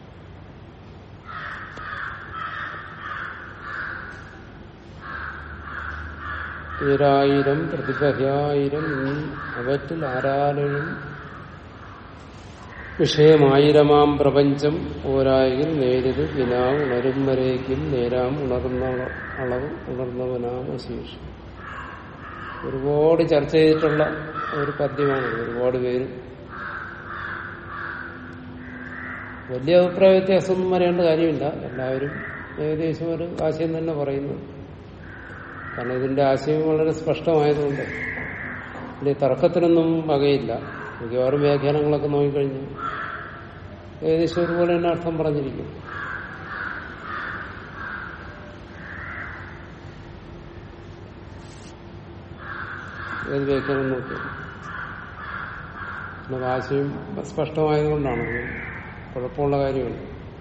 ഈരായിരം പ്രതിഭയായിരം അവറ്റിൽ ആരാലും വിഷയമായിരമാം പ്രപഞ്ചം ഓരായിൽ നേരിത് വിനാ ഉണരും വരേക്കും നേരാം ഉണർന്ന അളവ് ഉണർന്നവനാം അശേഷം ഒരുപാട് ചർച്ച ചെയ്തിട്ടുള്ള ഒരു പദ്യമാണ് ഒരുപാട് പേര് വലിയ അഭിപ്രായ വ്യത്യാസമൊന്നും വരേണ്ട കാര്യമില്ല എല്ലാവരും ഏകദേശം ഒരു ആശയം തന്നെ പറയുന്നു കാരണം ഇതിന്റെ ആശയം വളരെ സ്പഷ്ടമായതുകൊണ്ട് ഇതിന്റെ തർക്കത്തിനൊന്നും വകയില്ല മിക്കവാറും വ്യാഖ്യാനങ്ങളൊക്കെ നോക്കിക്കഴിഞ്ഞു ഏകദേശം ഒരുപോലെ തന്നെ അർത്ഥം പറഞ്ഞിരിക്കും ഏത് വ്യാഖ്യാനം നോക്കി പിന്നെ ഭാഷയും സ്പഷ്ടമായതുകൊണ്ടാണ് അത് കുഴപ്പമുള്ള കാര്യമല്ല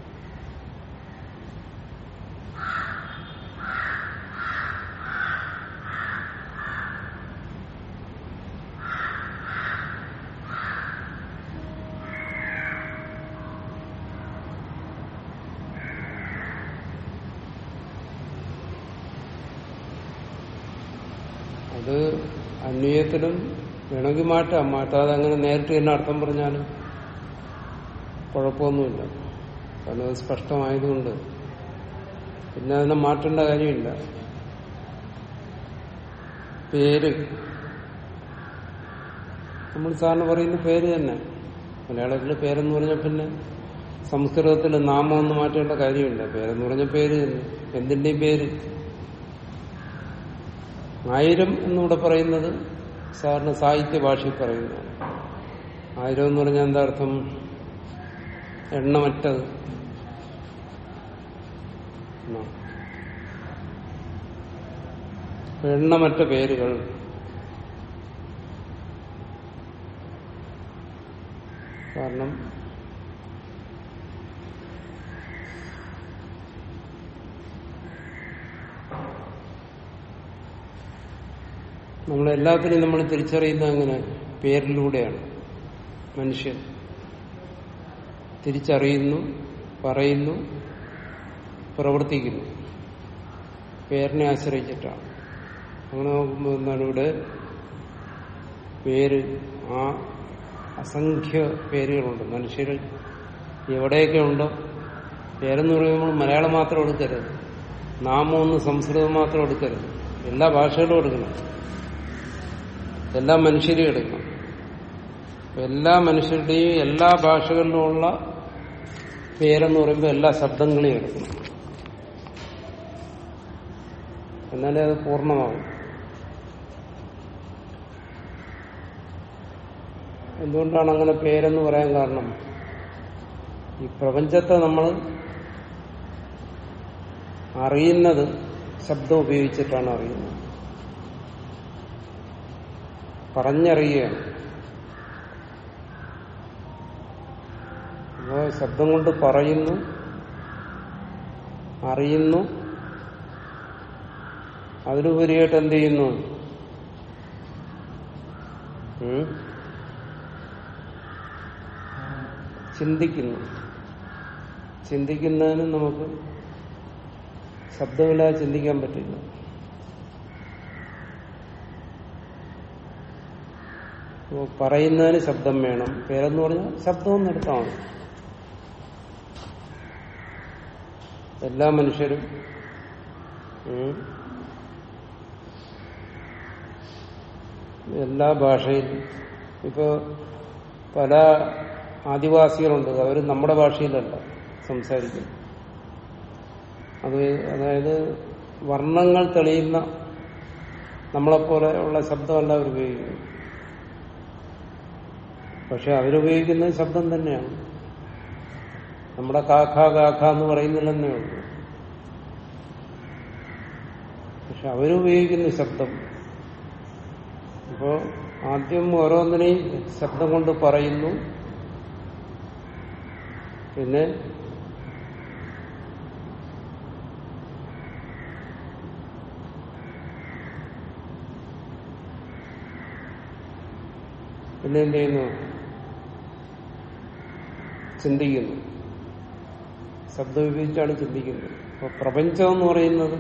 അത് അന്വയത്തിലും വേണമെങ്കിൽ മാറ്റാം മാറ്റാതെ അങ്ങനെ നേരിട്ട് തന്നെ അർത്ഥം പറഞ്ഞാലും കുഴപ്പമൊന്നുമില്ല കാരണം അത് സ്പഷ്ടമായതുകൊണ്ട് പിന്നെ അതിനെ മാറ്റേണ്ട കാര്യമില്ല പേര് നമ്മൾ സാറിന് പറയുന്ന പേര് തന്നെ മലയാളത്തിൽ പേരെന്ന് പറഞ്ഞാൽ പിന്നെ സംസ്കൃതത്തിൽ നാമമൊന്നും മാറ്റേണ്ട കാര്യമില്ല പേരെന്ന് പറഞ്ഞ പേര് തന്നെ എന്തിന്റെയും പേര് ആയിരം എന്നിവിടെ പറയുന്നത് സാറിന് സാഹിത്യ ഭാഷയിൽ പറയുന്നതാണ് ആയിരം എന്ന് പറഞ്ഞാൽ എന്താ അർത്ഥം എണ്ണമറ്റത് എന്നാണ്. എണ്ണമറ്റ പേരുകൾ കാരണം നമ്മളെല്ലാത്തിനെയും നമ്മൾ തിരിച്ചറിയുന്നത് അങ്ങനെ പേരിലൂടെയാണ് മനുഷ്യൻ തിരിച്ചറിയുന്നു പറയുന്നു പ്രവർത്തിക്കുന്നു പേരിനെ ആശ്രയിച്ചിട്ടാണ് അങ്ങനെ നോക്കുമ്പോൾ എന്താണ് ഇവിടെ പേര് ആ അസംഖ്യ പേരുകളുണ്ട് മനുഷ്യർ എവിടെയൊക്കെ ഉണ്ടോ പേരെന്ന് പറയുമ്പോൾ മലയാളം മാത്രം എടുക്കരുത് നാമമൊന്നും സംസ്കൃതം മാത്രം എടുക്കരുത് എല്ലാ ഭാഷകളും എടുക്കണം എല്ലാ മനുഷ്യരെയും എടുക്കണം അപ്പൊ എല്ലാ മനുഷ്യരുടെയും എല്ലാ ഭാഷകളിലുമുള്ള പേരെന്ന് പറയുമ്പോൾ എല്ലാ ശബ്ദങ്ങളെയും എടുക്കണം എന്നാലേ അത് പൂർണ്ണമാകും എന്തുകൊണ്ടാണ് അങ്ങനെ പേരെന്ന് പറയാൻ കാരണം ഈ പ്രപഞ്ചത്തെ നമ്മൾ അറിയുന്നത് ശബ്ദം ഉപയോഗിച്ചിട്ടാണ് അറിയുന്നത് പറഞ്ഞറിയുകയാണ് അപ്പോ ശബ്ദം കൊണ്ട് പറയുന്നു അറിയുന്നു അതിലുപരിയായിട്ട് എന്ത് ചെയ്യുന്നു ഉം? ചിന്തിക്കുന്നു ചിന്തിക്കുന്നതിന് നമുക്ക് ശബ്ദമില്ലാതെ ചിന്തിക്കാൻ പറ്റില്ല അപ്പോ പറയുന്നതിന് ശബ്ദം വേണം പേരെന്ന് പറഞ്ഞാൽ ശബ്ദവും നിർത്താം എല്ലാ മനുഷ്യരും ഉം, എല്ലാ ഭാഷയിലും ഇപ്പോ പല ആദിവാസികളുണ്ട് അവർ നമ്മുടെ ഭാഷയിലല്ല സംസാരിക്കുന്നത് അത് അതായത് വർണ്ണങ്ങൾ തെളിയുന്ന നമ്മളെപ്പോലെ ഉള്ള ശബ്ദമല്ല അവർ ഉപയോഗിക്കുന്നത് പക്ഷെ അവരുപയോഗിക്കുന്നത് ശബ്ദം തന്നെയാണ് നമ്മുടെ കാഖ കാഖ എന്ന് പറയുന്നില്ലെന്നേ ഉള്ളൂ പക്ഷെ അവരുപയോഗിക്കുന്ന ശബ്ദം അപ്പോ ആദ്യം ഓരോന്നിനെയും ശബ്ദം കൊണ്ട് പറയുന്നു പിന്നെ പിന്നെ എന്ത് ചെയ്യുന്നു ചിന്തിക്കുന്നു ശബ്ദം ഉപയോഗിച്ചാണ് ചിന്തിക്കുന്നത് അപ്പൊ പ്രപഞ്ചം എന്ന് പറയുന്നത്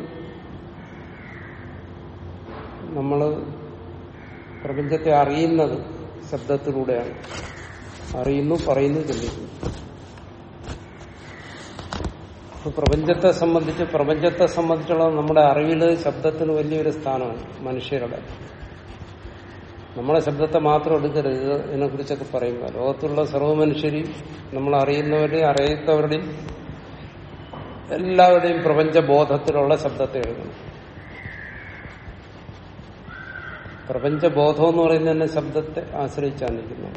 നമ്മള് പ്രപഞ്ചത്തെ അറിയുന്നത് ശബ്ദത്തിലൂടെയാണ് അറിയുന്നു പറയുന്നു ചിന്തിക്കുന്നു അപ്പൊ പ്രപഞ്ചത്തെ സംബന്ധിച്ച് പ്രപഞ്ചത്തെ സംബന്ധിച്ചുള്ള നമ്മുടെ അറിവില് ശബ്ദത്തിന് വലിയൊരു സ്ഥാനമാണ് മനുഷ്യരുടെ നമ്മളെ ശബ്ദത്തെ മാത്രം എടുക്കരുത് ഇത് ഇതിനെ കുറിച്ചൊക്കെ പറയുമ്പോൾ ലോകത്തുള്ള സർവ്വ മനുഷ്യരെയും നമ്മൾ അറിയുന്നവരെയും അറിയാത്തവരുടെയും എല്ലാവരുടെയും പ്രപഞ്ചബോധത്തിലുള്ള ശബ്ദത്തെ എടുക്കണം പ്രപഞ്ചബോധം എന്ന് പറയുന്നത് തന്നെ ശബ്ദത്തെ ആശ്രയിച്ചാണ് നിൽക്കുന്നത്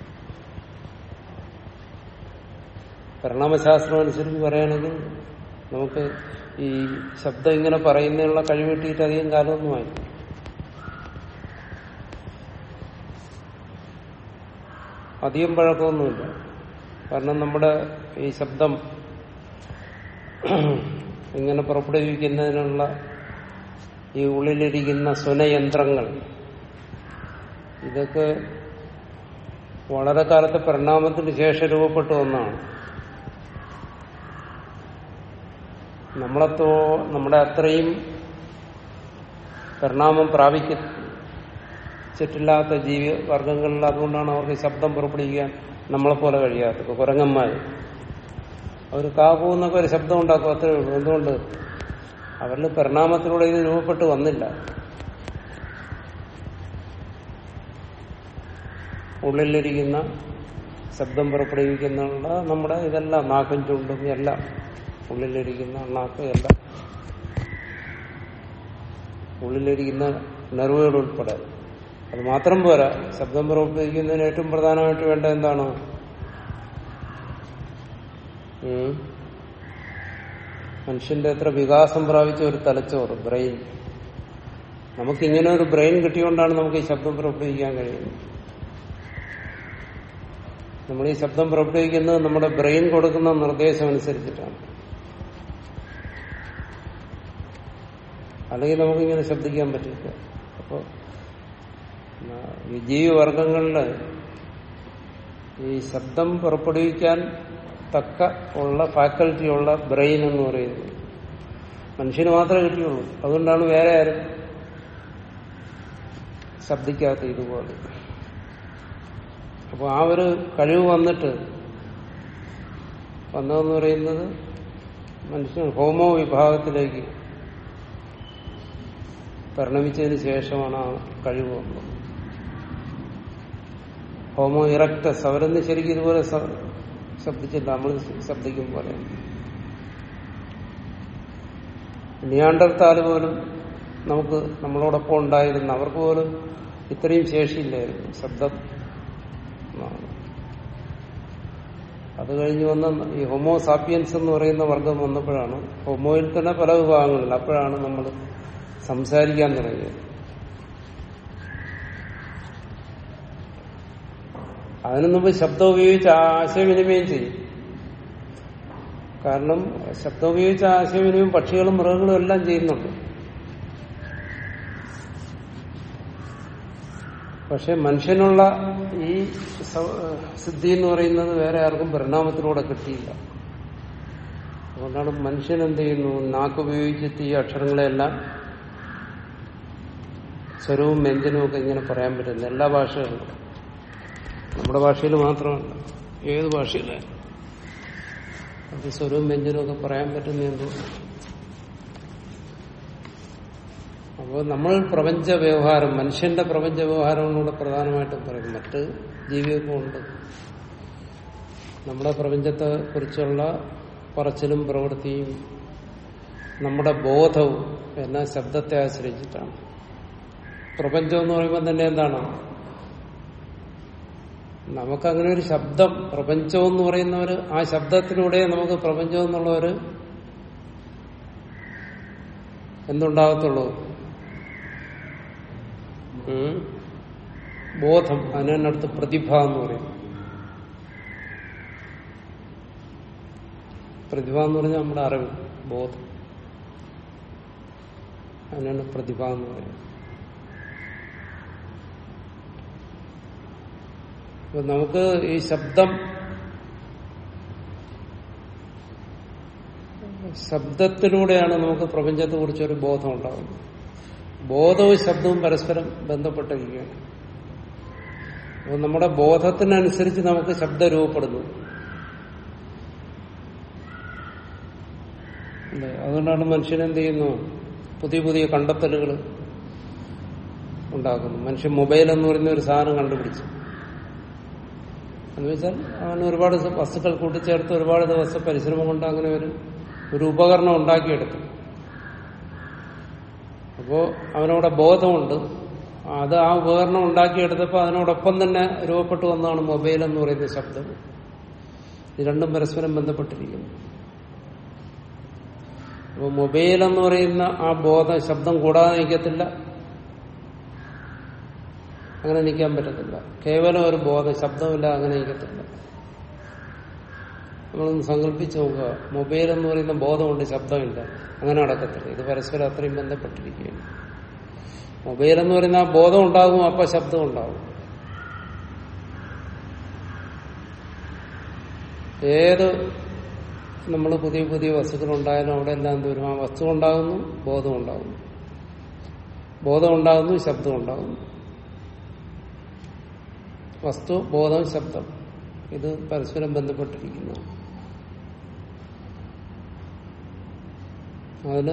പരിണാമശാസ്ത്രം അനുസരിച്ച് പറയുകയാണെങ്കിൽ നമുക്ക് ഈ ശബ്ദം ഇങ്ങനെ പറയുന്നതിനുള്ള കഴിവ് കിട്ടിയിട്ട് അധികം കാലമൊന്നുമായി അധികം പഴക്കമൊന്നുമില്ല കാരണം നമ്മുടെ ഈ ശബ്ദം ഇങ്ങനെ പുറപ്പെടുവിക്കുന്നതിനുള്ള ഈ ഉള്ളിലിരിക്കുന്ന സ്വനയന്ത്രങ്ങൾ ഇതൊക്കെ വളരെ കാലത്തെ പരിണാമത്തിന് ശേഷം രൂപപ്പെട്ടു ഒന്നാണ് നമ്മളത്തോ നമ്മുടെ അത്രയും പരിണാമം പ്രാപിച്ചിട്ടില്ലാത്ത ജീവി വർഗങ്ങളിൽ അതുകൊണ്ടാണ് അവർക്ക് ശബ്ദം പുറപ്പെടുവിക്കാൻ നമ്മളെപ്പോലെ കഴിയാത്തത് കുരങ്ങന്മാർ അവർ കാവൂ എന്നൊക്കെ ഒരു ശബ്ദം ഉണ്ടാക്കും അത്രേ ഉള്ളൂ എന്തുകൊണ്ട് അവരിൽ പരിണാമത്തിലൂടെ ഇത് രൂപപ്പെട്ട് വന്നില്ല ഉള്ളിലിരിക്കുന്ന ശബ്ദം പുറപ്പെടുവിക്കുന്നുള്ള നമ്മുടെ ഇതെല്ലാം നാക്കും ചുണ്ടും എല്ലാം ഉള്ളിലിരിക്കുന്ന നാക്ക് എല്ലാം ഉള്ളിലിരിക്കുന്ന നെർവുകൾ ഉൾപ്പെടെ അത് മാത്രം പോരാ ശബ്ദം പുറപ്പെടുവിക്കുന്നതിന് ഏറ്റവും പ്രധാനമായിട്ട് വേണ്ട എന്താണ് ഉം. മനുഷ്യന്റെ എത്ര വികാസം പ്രാപിച്ച ഒരു തലച്ചോറ് ബ്രെയിൻ നമുക്കിങ്ങനെ ഒരു ബ്രെയിൻ കിട്ടിയോണ്ടാണ് നമുക്ക് ഈ ശബ്ദം പുറപ്പെടുവിക്കാൻ കഴിയുന്നത് നമ്മൾ ഈ ശബ്ദം പുറപ്പെടുവിക്കുന്നത് നമ്മുടെ ബ്രെയിൻ കൊടുക്കുന്ന നിർദ്ദേശം അനുസരിച്ചിട്ടാണ് അല്ലെങ്കിൽ നമുക്കിങ്ങനെ ശബ്ദിക്കാൻ പറ്റില്ല അപ്പോൾ ഈ ജീവിവർഗങ്ങളില് ഈ ശബ്ദം പുറപ്പെടുവിക്കാൻ തക്ക ഉള്ള ഫാക്കൽറ്റി ഉള്ള ബ്രെയിൻ എന്ന് പറയുന്നത് മനുഷ്യന് മാത്രമേ കിട്ടിയുള്ളൂ അതുകൊണ്ടാണ് വേറെ ആരും ശബ്ദിക്കാത്ത ഇതുപോലെ അപ്പോൾ ആ ഒരു കഴിവ് വന്നിട്ട് വന്നതെന്ന് പറയുന്നത് മനുഷ്യൻ ഹോമോ വിഭാഗത്തിലേക്ക് പരിണമിച്ചതിന് ശേഷമാണ് ആ കഴിവ് വന്നത് ഹോമോ ഇറക്ടസ് അവരൊന്നും ശരിക്കും ഇതുപോലെ സ- ശബ്ദിച്ചില്ല നമ്മൾ ശബ്ദിക്കും പോലെ നിയാണ്ടർത്താല് പോലും നമുക്ക് നമ്മളോടൊപ്പം ഉണ്ടായിരുന്ന അവർക്ക് പോലും ഇത്രയും ശേഷിയില്ലായിരുന്നു ശബ്ദം എന്നാണ്. അത് കഴിഞ്ഞ് വന്ന ഈ ഹോമോ സാപ്പിയൻസ് എന്ന് പറയുന്ന വർഗം വന്നപ്പോഴാണ് ഹോമോയിൽ തന്നെ പല വിഭാഗങ്ങളിൽ അപ്പോഴാണ് നമ്മൾ സംസാരിക്കാൻ തുടങ്ങിയത് അതിനു മുമ്പ് ശബ്ദം ഉപയോഗിച്ച് ആശയവിനിമയം ചെയ്യും കാരണം ശബ്ദം ഉപയോഗിച്ച് ആശയവിനിമയം പക്ഷികളും മൃഗങ്ങളും എല്ലാം ചെയ്യുന്നുണ്ട് പക്ഷെ മനുഷ്യനുള്ള ഈ സ- സിദ്ധി എന്ന് പറയുന്നത് വേറെ ആർക്കും പരിണാമത്തിലൂടെ കിട്ടിയില്ല അതുകൊണ്ടാണ് മനുഷ്യൻ എന്ത് ചെയ്യുന്നു നാക്ക് ഉപയോഗിച്ചിട്ട് ഈ അക്ഷരങ്ങളെല്ലാം സ്വരവും വ്യഞ്ജനവും ഒക്കെ ഇങ്ങനെ പറയാൻ പറ്റുന്നു എല്ലാ ഭാഷകളിലും നമ്മുടെ ഭാഷയിൽ മാത്രമല്ല ഏത് ഭാഷയിലായാലും അത് സ്വരവും വ്യഞ്ജനവും ഒക്കെ പറയാൻ പറ്റുന്ന എന്തോ അപ്പോൾ നമ്മൾ പ്രപഞ്ച വ്യവഹാരം മനുഷ്യന്റെ പ്രപഞ്ച വ്യവഹാരങ്ങളൂടെ പ്രധാനമായിട്ടും പറയും മറ്റ് ജീവികൾക്കും ഉണ്ട് നമ്മുടെ പ്രപഞ്ചത്തെ കുറിച്ചുള്ള പറച്ചിലും പ്രവൃത്തിയും നമ്മുടെ ബോധവും എല്ലാം ശബ്ദത്തെ ആശ്രയിച്ചിട്ടാണ് പ്രപഞ്ചം എന്ന് പറയുമ്പോൾ തന്നെ എന്താണ് നമുക്കങ്ങനെ ഒരു ശബ്ദം പ്രപഞ്ചം എന്ന് പറയുന്നവര് ആ ശബ്ദത്തിലൂടെ നമുക്ക് പ്രപഞ്ചം എന്നുള്ള ഒരു എന്തുണ്ടാകത്തുള്ളൂ ഉം? ബോധം അതിനടുത്ത് പ്രതിഭ എന്ന് പറയും പ്രതിഭ എന്ന് പറഞ്ഞാൽ നമ്മുടെ അറിവ് ബോധം അതിനാണ് പ്രതിഭ എന്ന് പറയുന്നത് അപ്പൊ നമുക്ക് ഈ ശബ്ദം ശബ്ദത്തിലൂടെയാണ് നമുക്ക് പ്രപഞ്ചത്തെ കുറിച്ചൊരു ബോധം ഉണ്ടാകുന്നത് ബോധവും ശബ്ദവും പരസ്പരം ബന്ധപ്പെട്ടിരിക്കുകയാണ് അപ്പൊ നമ്മുടെ ബോധത്തിനനുസരിച്ച് നമുക്ക് ശബ്ദം രൂപപ്പെടുന്നു അല്ലേ? അതുകൊണ്ടാണ് മനുഷ്യൻ എന്ത് ചെയ്യുന്നു പുതിയ പുതിയ കണ്ടെത്തലുകൾ ഉണ്ടാക്കുന്നു മനുഷ്യൻ മൊബൈൽ എന്ന് പറയുന്ന ഒരു സാധനം കണ്ടുപിടിച്ചു എന്ന് വെച്ചാൽ അവൻ ഒരുപാട് വസ്തുക്കൾ കൂട്ടിച്ചേർത്ത് ഒരുപാട് ദിവസം പരിശ്രമം കൊണ്ട് അങ്ങനെ ഒരു ഒരു ഉപകരണം ഉണ്ടാക്കിയെടുത്തു അപ്പോ അവനവിടെ ബോധമുണ്ട് അത് ആ ഉപകരണം ഉണ്ടാക്കിയെടുത്തപ്പോൾ അതിനോടൊപ്പം തന്നെ രൂപപ്പെട്ടു വന്നതാണ് മൊബൈൽ എന്ന് പറയുന്ന ശബ്ദം ഇത് രണ്ടും പരസ്പരം ബന്ധപ്പെട്ടിരിക്കുന്നു അപ്പോൾ മൊബൈൽ എന്ന് പറയുന്ന ആ ബോധ ശബ്ദം കൂടാതെ നിൽക്കത്തില്ല അങ്ങനെ നിൽക്കാൻ പറ്റത്തില്ല കേവലം ഒരു ബോധം ശബ്ദമില്ല അങ്ങനെ നിൽക്കത്തില്ല നമ്മളൊന്ന് സങ്കല്പിച്ച് നോക്കുക മൊബൈൽ എന്ന് പറയുന്ന ബോധമുണ്ട് ശബ്ദമില്ല അങ്ങനെ നടക്കത്തില്ല ഇത് പരസ്പരം അത്രയും ബന്ധപ്പെട്ടിരിക്കുകയാണ് മൊബൈൽ എന്ന് പറയുന്ന ആ ബോധം ഉണ്ടാകും അപ്പൊ ശബ്ദം ഉണ്ടാകും ഏത് നമ്മൾ പുതിയ പുതിയ വസ്തുക്കൾ ഉണ്ടായാലും അവിടെ എല്ലാം എന്ത് വരും ആ വസ്തു ഉണ്ടാകുന്നു ബോധം ഉണ്ടാകുന്നു ബോധം ഉണ്ടാകുന്നു ശബ്ദം ഉണ്ടാകുന്നു വസ്തു ബോധം ശബ്ദം ഇത് പരസ്പരം ബന്ധപ്പെട്ടിരിക്കുന്നു അതിന്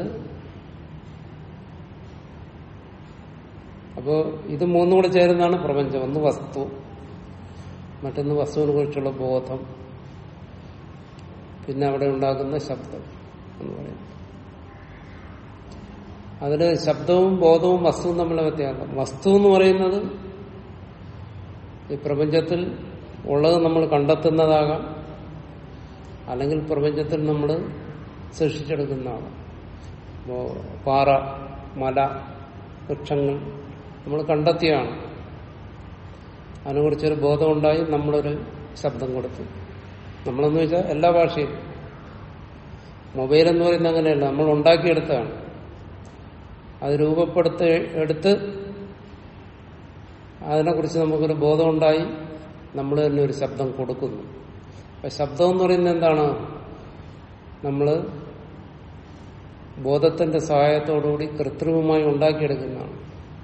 അപ്പോ ഇത് മൂന്നും കൂടെ ചേരുന്നതാണ് പ്രപഞ്ചം ഒന്ന് വസ്തു മറ്റൊന്ന് വസ്തുവിനെ കുറിച്ചുള്ള ബോധം പിന്നെ അവിടെ ഉണ്ടാകുന്ന ശബ്ദം എന്ന് പറയും അതില് ശബ്ദവും ബോധവും വസ്തുവും തമ്മിലുള്ള വ്യത്യാസം വസ്തു എന്ന് പറയുന്നത് ഈ പ്രപഞ്ചത്തിൽ ഉള്ളത് നമ്മൾ കണ്ടെത്തുന്നതാകാം അല്ലെങ്കിൽ പ്രപഞ്ചത്തിൽ നമ്മൾ സൃഷ്ടിച്ചെടുക്കുന്നതാകാം ഇപ്പോ പാറ മല വൃക്ഷങ്ങൾ നമ്മൾ കണ്ടെത്തിയാണ് അതിനെക്കുറിച്ചൊരു ബോധമുണ്ടായി നമ്മളൊരു ശബ്ദം കൊടുത്തു നമ്മളെന്ന് വെച്ചാൽ എല്ലാ ഭാഷയും മൊബൈൽ എന്ന് പറയുന്നത് അങ്ങനെയല്ല നമ്മൾ ഉണ്ടാക്കിയെടുത്തതാണ് അത് രൂപപ്പെടുത്തി എടുത്ത് അതിനെക്കുറിച്ച് നമുക്കൊരു ബോധമുണ്ടായി നമ്മൾ തന്നെ ഒരു ശബ്ദം കൊടുക്കുന്നു അപ്പൊ ശബ്ദം എന്ന് പറയുന്നത് എന്താണ് നമ്മൾ ബോധത്തിന്റെ സഹായത്തോടുകൂടി കൃത്രിമമായി ഉണ്ടാക്കിയെടുക്കുന്നതാണ്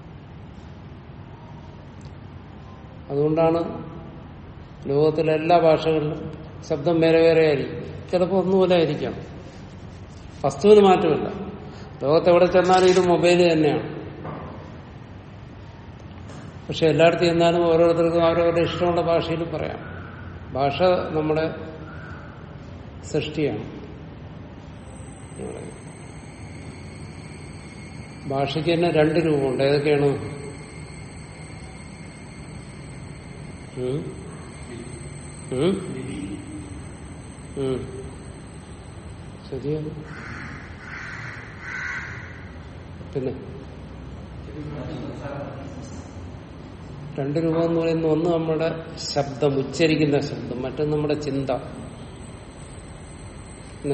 അതുകൊണ്ടാണ് ലോകത്തിലെ എല്ലാ ഭാഷകളിലും ശബ്ദം വേറെ വേറെ ആയിരിക്കും ചിലപ്പോൾ ഒന്നുപോലെ ആയിരിക്കാം വസ്തുവിന് മാറ്റമില്ല ലോകത്തെവിടെ ചെന്നാലും ഇത് മൊബൈൽ തന്നെയാണ് പക്ഷെ എല്ലായിടത്തും ചെന്നാലും ഓരോരുത്തർക്കും അവരവരുടെ ഇഷ്ടമുള്ള ഭാഷയിൽ പറയാം ഭാഷ നമ്മുടെ സൃഷ്ടിയാണ് ഭാഷയ്ക്ക് തന്നെ രണ്ട് രൂപമുണ്ട് ഏതൊക്കെയാണ് ഉം? ഉം? ഉം. ശരിയാണ് പിന്നെ രണ്ട് രൂപം എന്ന് പറയുന്ന ഒന്ന് നമ്മുടെ ശബ്ദം ഉച്ചരിക്കുന്ന ശബ്ദം മറ്റൊന്ന് നമ്മുടെ ചിന്ത പിന്നെ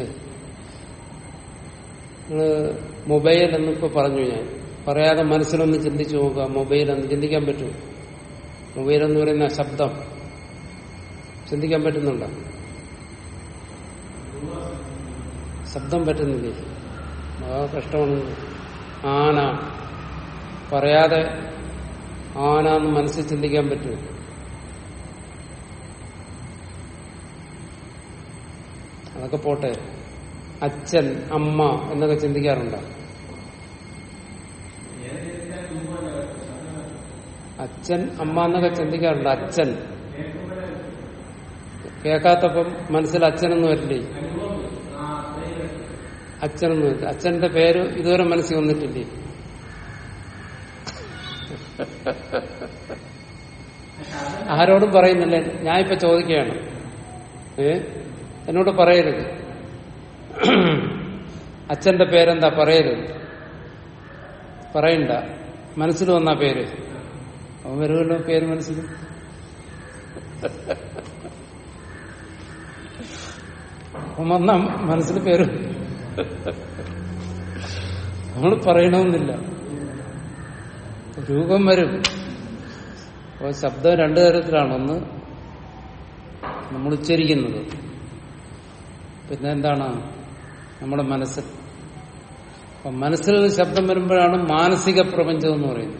നിങ്ങള് മൊബൈൽ എന്നിപ്പോ പറഞ്ഞു ഞാൻ പറയാതെ മനസ്സിലൊന്ന് ചിന്തിച്ചു നോക്കുക മൊബൈൽ എന്ന് ചിന്തിക്കാൻ പറ്റും മൊബൈൽ എന്ന് പറയുന്ന ശബ്ദം ചിന്തിക്കാൻ പറ്റുന്നുണ്ടോ ശബ്ദം പറ്റുന്നില്ലേ ആ കഷ്ടമാണ് ആന പറയാതെ ആന എന്ന് മനസ്സിൽ ചിന്തിക്കാൻ പറ്റും അതൊക്കെ പോട്ടെ അച്ഛൻ അമ്മ എന്നൊക്കെ ചിന്തിക്കാറുണ്ടോ അച്ഛൻ അമ്മ എന്നൊക്കെ ചിന്തിക്കാറുണ്ട് അച്ഛൻ കേൾക്കാത്തപ്പം മനസ്സിൽ അച്ഛനെന്ന് വരില്ലേ അച്ഛനെന്ന് വരില്ല അച്ഛന്റെ പേര് ഇതുവരെ മനസ്സിൽ വന്നിട്ടില്ലേ ആരോടും പറയുന്നില്ല ഞാൻ ഇപ്പൊ ചോദിക്കുകയാണ് ഏ എന്നോട് പറയരുത് അച്ഛന്റെ പേരെന്താ പറയരുത് പറയണ്ട മനസ്സിൽ വന്ന പേര് അവൻ വരുമല്ലോ പേര് മനസ്സിൽ അവൻ വന്ന മനസ്സിൽ പേര് നമ്മൾ പറയണമെന്നില്ല രൂപം വരും അപ്പോൾ ശബ്ദം രണ്ടു തരത്തിലാണ് ഒന്ന് നമ്മൾ ഉച്ചരിക്കുന്നത് പിന്നെ എന്താണ് നമ്മുടെ മനസ്സിൽ അപ്പൊ മനസ്സിൽ ശബ്ദം വരുമ്പോഴാണ് മാനസിക പ്രപഞ്ചം എന്ന് പറയുന്നത്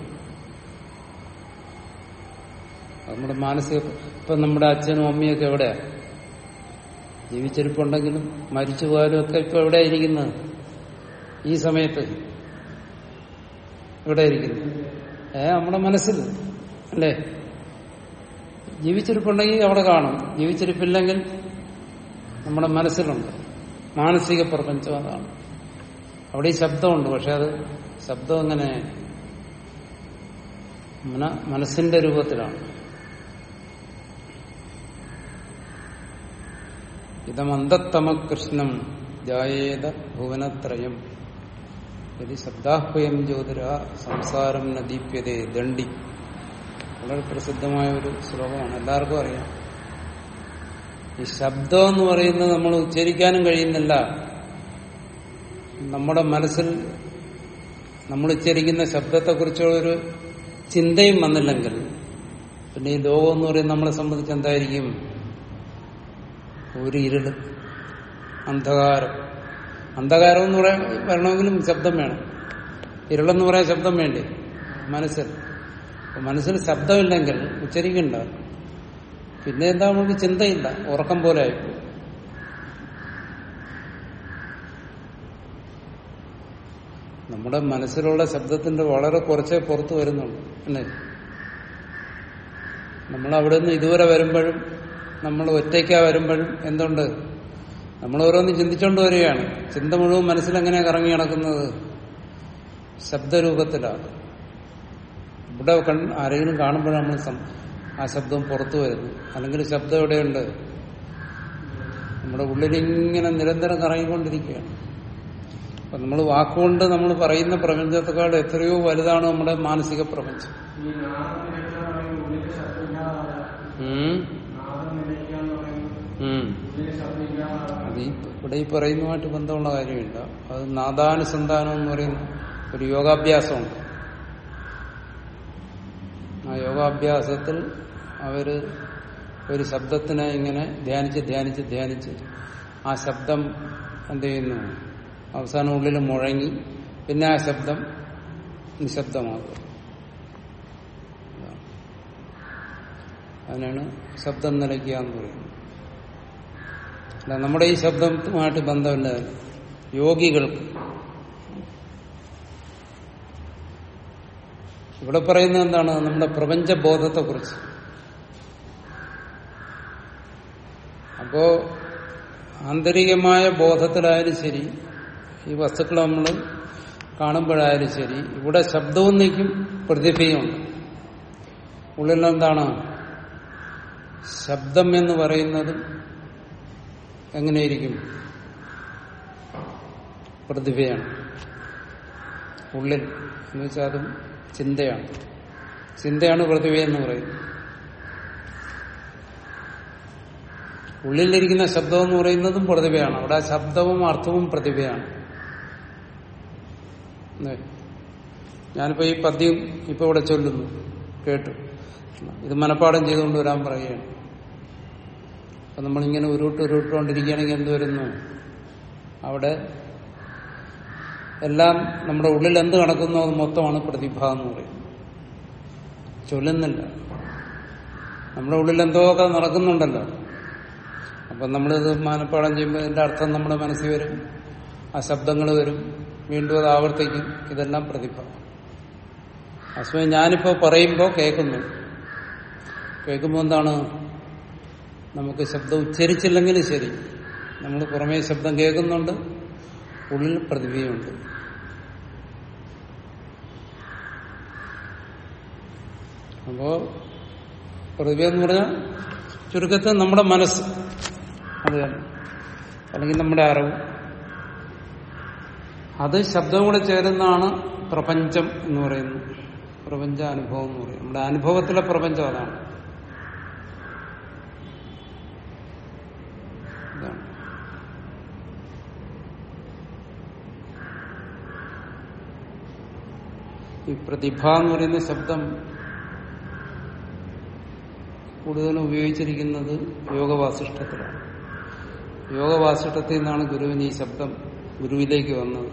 അത് നമ്മുടെ മാനസിക ഇപ്പൊ നമ്മുടെ അച്ഛനും അമ്മയൊക്കെ എവിടെയാ ജീവിച്ചിരിപ്പുണ്ടെങ്കിലും മരിച്ചു പോയാലും ഒക്കെ ഇപ്പൊ എവിടെ ഇരിക്കുന്നത് ഈ സമയത്ത് എവിടെ ഇരിക്കുന്നു ഏ നമ്മുടെ മനസ്സിൽ അല്ലേ ജീവിച്ചിരിപ്പുണ്ടെങ്കിൽ അവിടെ കാണും ജീവിച്ചിരിപ്പില്ലെങ്കിൽ നമ്മുടെ മനസ്സിലുണ്ട് മാനസിക പ്രപഞ്ചം അതാണ് അവിടെ ഈ ശബ്ദമുണ്ട് പക്ഷെ അത് ശബ്ദം എങ്ങനെ മന- മനസ്സിന്റെ രൂപത്തിലാണ് ഇതമന്തത്തമ കൃഷ്ണം ജായേത ഭുവനത്രയം യതി ശബ്ദാഹ്വയം ജ്യോതിര സംസാരം ന ദീപ്യതേ ദണ്ഡി വളരെ പ്രസിദ്ധമായ ഒരു ശ്ലോകമാണ് എല്ലാവർക്കും അറിയാം ഈ ശബ്ദം എന്ന് പറയുന്നത് നമ്മൾ ഉച്ചരിക്കാനും കഴിയുന്നില്ല നമ്മുടെ മനസ്സിൽ നമ്മൾ ഉച്ചരിക്കുന്ന ശബ്ദത്തെക്കുറിച്ചുള്ളൊരു ചിന്തയും വന്നില്ലെങ്കിൽ പിന്നെ ഈ ലോകം എന്ന് പറയുന്നത് നമ്മളെ സംബന്ധിച്ച് എന്തായിരിക്കും ഒരു ഇരുള് അന്ധകാരം അന്ധകാരം എന്ന് പറയാൻ വരണമെങ്കിലും ശബ്ദം വേണം ഇരുളെന്ന് പറയാൻ ശബ്ദം വേണ്ടേ മനസ്സിൽ അപ്പൊ മനസ്സിൽ ശബ്ദമില്ലെങ്കിൽ ഉച്ചരിക്കണ്ട പിന്നെ എന്താ നമുക്ക് ചിന്തയില്ല ഉറക്കം പോലെ ആയിപ്പോ നമ്മുടെ മനസ്സിലുള്ള ശബ്ദത്തിന്റെ വളരെ കുറച്ചേ പുറത്തു വരുന്നുള്ളൂ അല്ലേ നമ്മൾ അവിടെ നിന്ന് ഇതുവരെ വരുമ്പോഴും നമ്മൾ ഒറ്റയ്ക്കാ വരുമ്പോഴും എന്തുണ്ട് നമ്മൾ ഓരോന്ന് ചിന്തിച്ചുകൊണ്ട് വരികയാണ് ചിന്ത മുഴുവൻ മനസ്സിലെങ്ങനെ കറങ്ങി നടക്കുന്നത് ശബ്ദരൂപത്തിലാണ് ഇവിടെ കൺ ആരെങ്കിലും കാണുമ്പോഴാണ് നമ്മൾ സം- ആ ശബ്ദം പുറത്തു വരുന്നു അല്ലെങ്കിൽ ശബ്ദം എവിടെയുണ്ട് നമ്മുടെ ഉള്ളിലിങ്ങനെ നിരന്തരം കറങ്ങിക്കൊണ്ടിരിക്കുകയാണ് അപ്പൊ നമ്മൾ വാക്കുകൊണ്ട് നമ്മൾ പറയുന്ന പ്രപഞ്ചത്തെക്കാൾ എത്രയോ വലുതാണ് നമ്മുടെ മാനസിക പ്രപഞ്ചം ഈ നാദം നിലയ്ക്കുക എന്ന് പറയുന്നത് ഉള്ളിലെ ശബ്ദമില്ലാതെ ഉം. നാദം നിലയ്ക്കുക എന്ന് പറയുന്നത് ഉം. ഉള്ളിലെ ശബ്ദമില്ലാതെ അത് ഈ ഇവിടെ ഈ പറയുന്നതുമായിട്ട് ബന്ധമുള്ള കാര്യമില്ല അത് നാദാനുസന്ധാനം എന്ന് പറയുന്ന ഒരു യോഗാഭ്യാസമുണ്ട് ആ യോഗാഭ്യാസത്തിൽ അവര് ഒരു ശബ്ദത്തിനെ ഇങ്ങനെ ധ്യാനിച്ച് ധ്യാനിച്ച് ധ്യാനിച്ച് ആ ശബ്ദം എന്ത് ചെയ്യുന്നു അവസാനം ഉള്ളിൽ മുഴങ്ങി പിന്നെ ആ ശബ്ദം നിശബ്ദമാകും അതിനാണ് ശബ്ദം നിലയ്ക്കുക എന്ന് പറയുന്നത് അല്ല നമ്മുടെ ഈ ശബ്ദവുമായിട്ട് ബന്ധമില്ല യോഗികൾക്ക് ഇവിടെ പറയുന്നത് എന്താണ് നമ്മുടെ പ്രപഞ്ചബോധത്തെ കുറിച്ച് അപ്പോ ആന്തരികമായ ബോധത്തിലായാലും ശരി ഈ വസ്തുക്കൾ നമ്മൾ കാണുമ്പോഴായാലും ശരി ഇവിടെ ശബ്ദവും നിൽക്കും പ്രതിഭയുണ്ട് ഉള്ളിൽ എന്താണ് ശബ്ദം എന്ന് പറയുന്നതും എങ്ങനെയിരിക്കും പ്രതിഭയാണ് ഉള്ളിൽ എന്ന് വെച്ചാൽ അതും ചിന്തയാണ് ചിന്തയാണ് പ്രതിഭ എന്ന് പറയുന്നത് ഉള്ളിലിരിക്കുന്ന ശബ്ദം എന്ന് പറയുന്നതും പ്രതിഭയാണ് അവിടെ ആ ശബ്ദവും അർത്ഥവും പ്രതിഭയാണ് അല്ലേ? ഞാനിപ്പോ ഈ പദ്യം ഇപ്പൊ ഇവിടെ ചൊല്ലുന്നു കേട്ടു ഇത് മനഃപ്പാടം ചെയ്തുകൊണ്ട് വരാൻ പറയുകയാണ് അപ്പൊ നമ്മളിങ്ങനെ ഉരുട്ട് ഉരുട്ടുകൊണ്ടിരിക്കുകയാണെങ്കിൽ എന്ത് വരുന്നു അവിടെ എല്ലാം നമ്മുടെ ഉള്ളിൽ എന്ത് നടക്കുന്നോ അത് മൊത്തമാണ് പ്രതിഭ എന്ന് പറയുന്നത് ചൊല്ലുന്നില്ല നമ്മുടെ ഉള്ളിൽ എന്തോക്കെ നടക്കുന്നുണ്ടല്ലോ അപ്പൊ നമ്മളിത് മാനപ്പാടം ചെയ്യുമ്പോൾ ഇതിന്റെ അർത്ഥം നമ്മുടെ മനസ്സിൽ വരും ആ ശബ്ദങ്ങൾ വരും വീണ്ടും അത് ആവർത്തിക്കും ഇതെല്ലാം പ്രതിഭ അസ്മയം ഞാനിപ്പോ പറയുമ്പോൾ കേൾക്കുന്നു കേൾക്കുമ്പോൾ എന്താണ് നമുക്ക് ശബ്ദം ഉച്ചരിച്ചില്ലെങ്കിലും ശരി നമ്മൾ പുറമേ ശബ്ദം കേൾക്കുന്നുണ്ട് ഉള്ളിൽ പ്രതിഭയുണ്ട് അപ്പോ പ്രതിഭ എന്ന് പറഞ്ഞാൽ ചുരുക്കത്തിൽ നമ്മുടെ മനസ്സ് അത് തന്നെ അല്ലെങ്കിൽ നമ്മുടെ അറിവ് അത് ശബ്ദം കൂടെ ചേരുന്നതാണ് പ്രപഞ്ചം എന്ന് പറയുന്നത് പ്രപഞ്ച അനുഭവം എന്ന് പറയും നമ്മുടെ അനുഭവത്തിലെ പ്രപഞ്ചം അതാണ് ഇതാണ് ഈ പ്രതിഭ എന്ന് പറയുന്ന ശബ്ദം കൂടുതലും ഉപയോഗിച്ചിരിക്കുന്നത് യോഗവാസിഷ്ടത്തിലാണ് യോഗവാസിഷ്ടത്തിൽ നിന്നാണ് ഗുരുവിന് ഈ ശബ്ദം ഗുരുവിലേക്ക് വന്നത്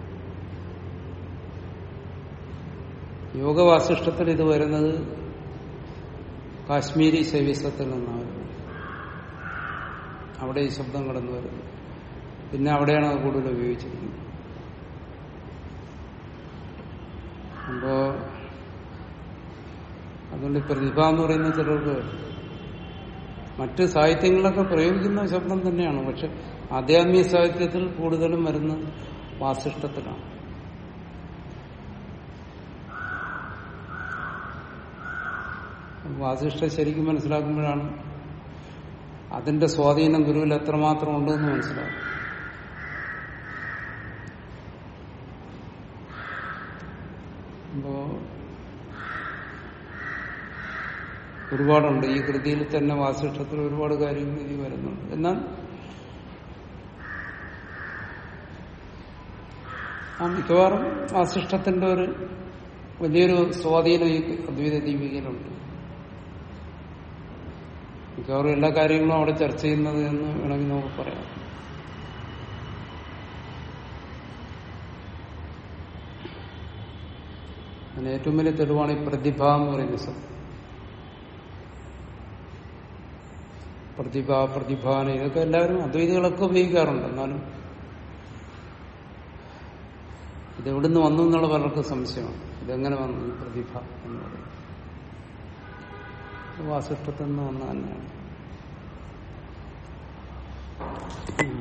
യോഗവാസിഷ്ടത്തിൽ ഇത് വരുന്നത് കാശ്മീരി ശൈവിസത്തിൽ നിന്നാണ് അവിടെ ഈ ശബ്ദം കടന്നു വരുന്നത് പിന്നെ അവിടെയാണ് അത് കൂടുതൽ ഉപയോഗിച്ചിരിക്കുന്നത് അപ്പോ അതുകൊണ്ട് ഈ പ്രതിഭ എന്ന് പറയുന്ന ചിലർക്ക് മറ്റ് സാഹിത്യങ്ങളിലൊക്കെ പ്രയോഗിക്കുന്ന ശബ്ദം തന്നെയാണ് പക്ഷെ ആധ്യാത്മിക സാഹിത്യത്തിൽ കൂടുതലും വരുന്ന വാസിഷ്ടത്തിലാണ് വാസിഷ്ഠ ശരിക്കും മനസ്സിലാക്കുമ്പോഴാണ് അതിന്റെ സ്വാധീനം ഗുരുവിൽ എത്രമാത്രം ഉണ്ടെന്ന് മനസ്സിലാക്കും അപ്പോ ഒരുപാടുണ്ട് ഈ കൃതിയിൽ തന്നെ വാസിഷ്ഠത്തിൽ ഒരുപാട് കാര്യങ്ങൾ ഇതിൽ വരുന്നുണ്ട് എന്നാൽ ആ മിക്കവാറും വാസിഷ്ഠത്തിന്റെ ഒരു വലിയൊരു സ്വാധീനം ഈ അദ്വൈത ദീപികയിലുണ്ട് മിക്കവാറും എല്ലാ കാര്യങ്ങളും അവിടെ ചർച്ച ചെയ്യുന്നത് എന്ന് വേണമെങ്കിൽ നമുക്ക് പറയാം അതിന് ഏറ്റവും വലിയ തെളിവാണ് ഈ പ്രതിഭ എന്ന് പറയുന്ന ശബ്ദം പ്രതിഭ പ്രതിഭാന ഇതൊക്കെ എല്ലാവരും അദ്വൈതികളൊക്കെ ഉപയോഗിക്കാറുണ്ട് എന്നാലും ഇതെവിടുന്ന് വന്നു എന്നുള്ള പലർക്കും സംശയമാണ് ഇതെങ്ങനെ വന്നു ഈ പ്രതിഭ എന്ന് പറയുന്നത് വാസിഷ്ഠത്തിൽ നിന്ന് വന്ന തന്നെയാണ് ഉം.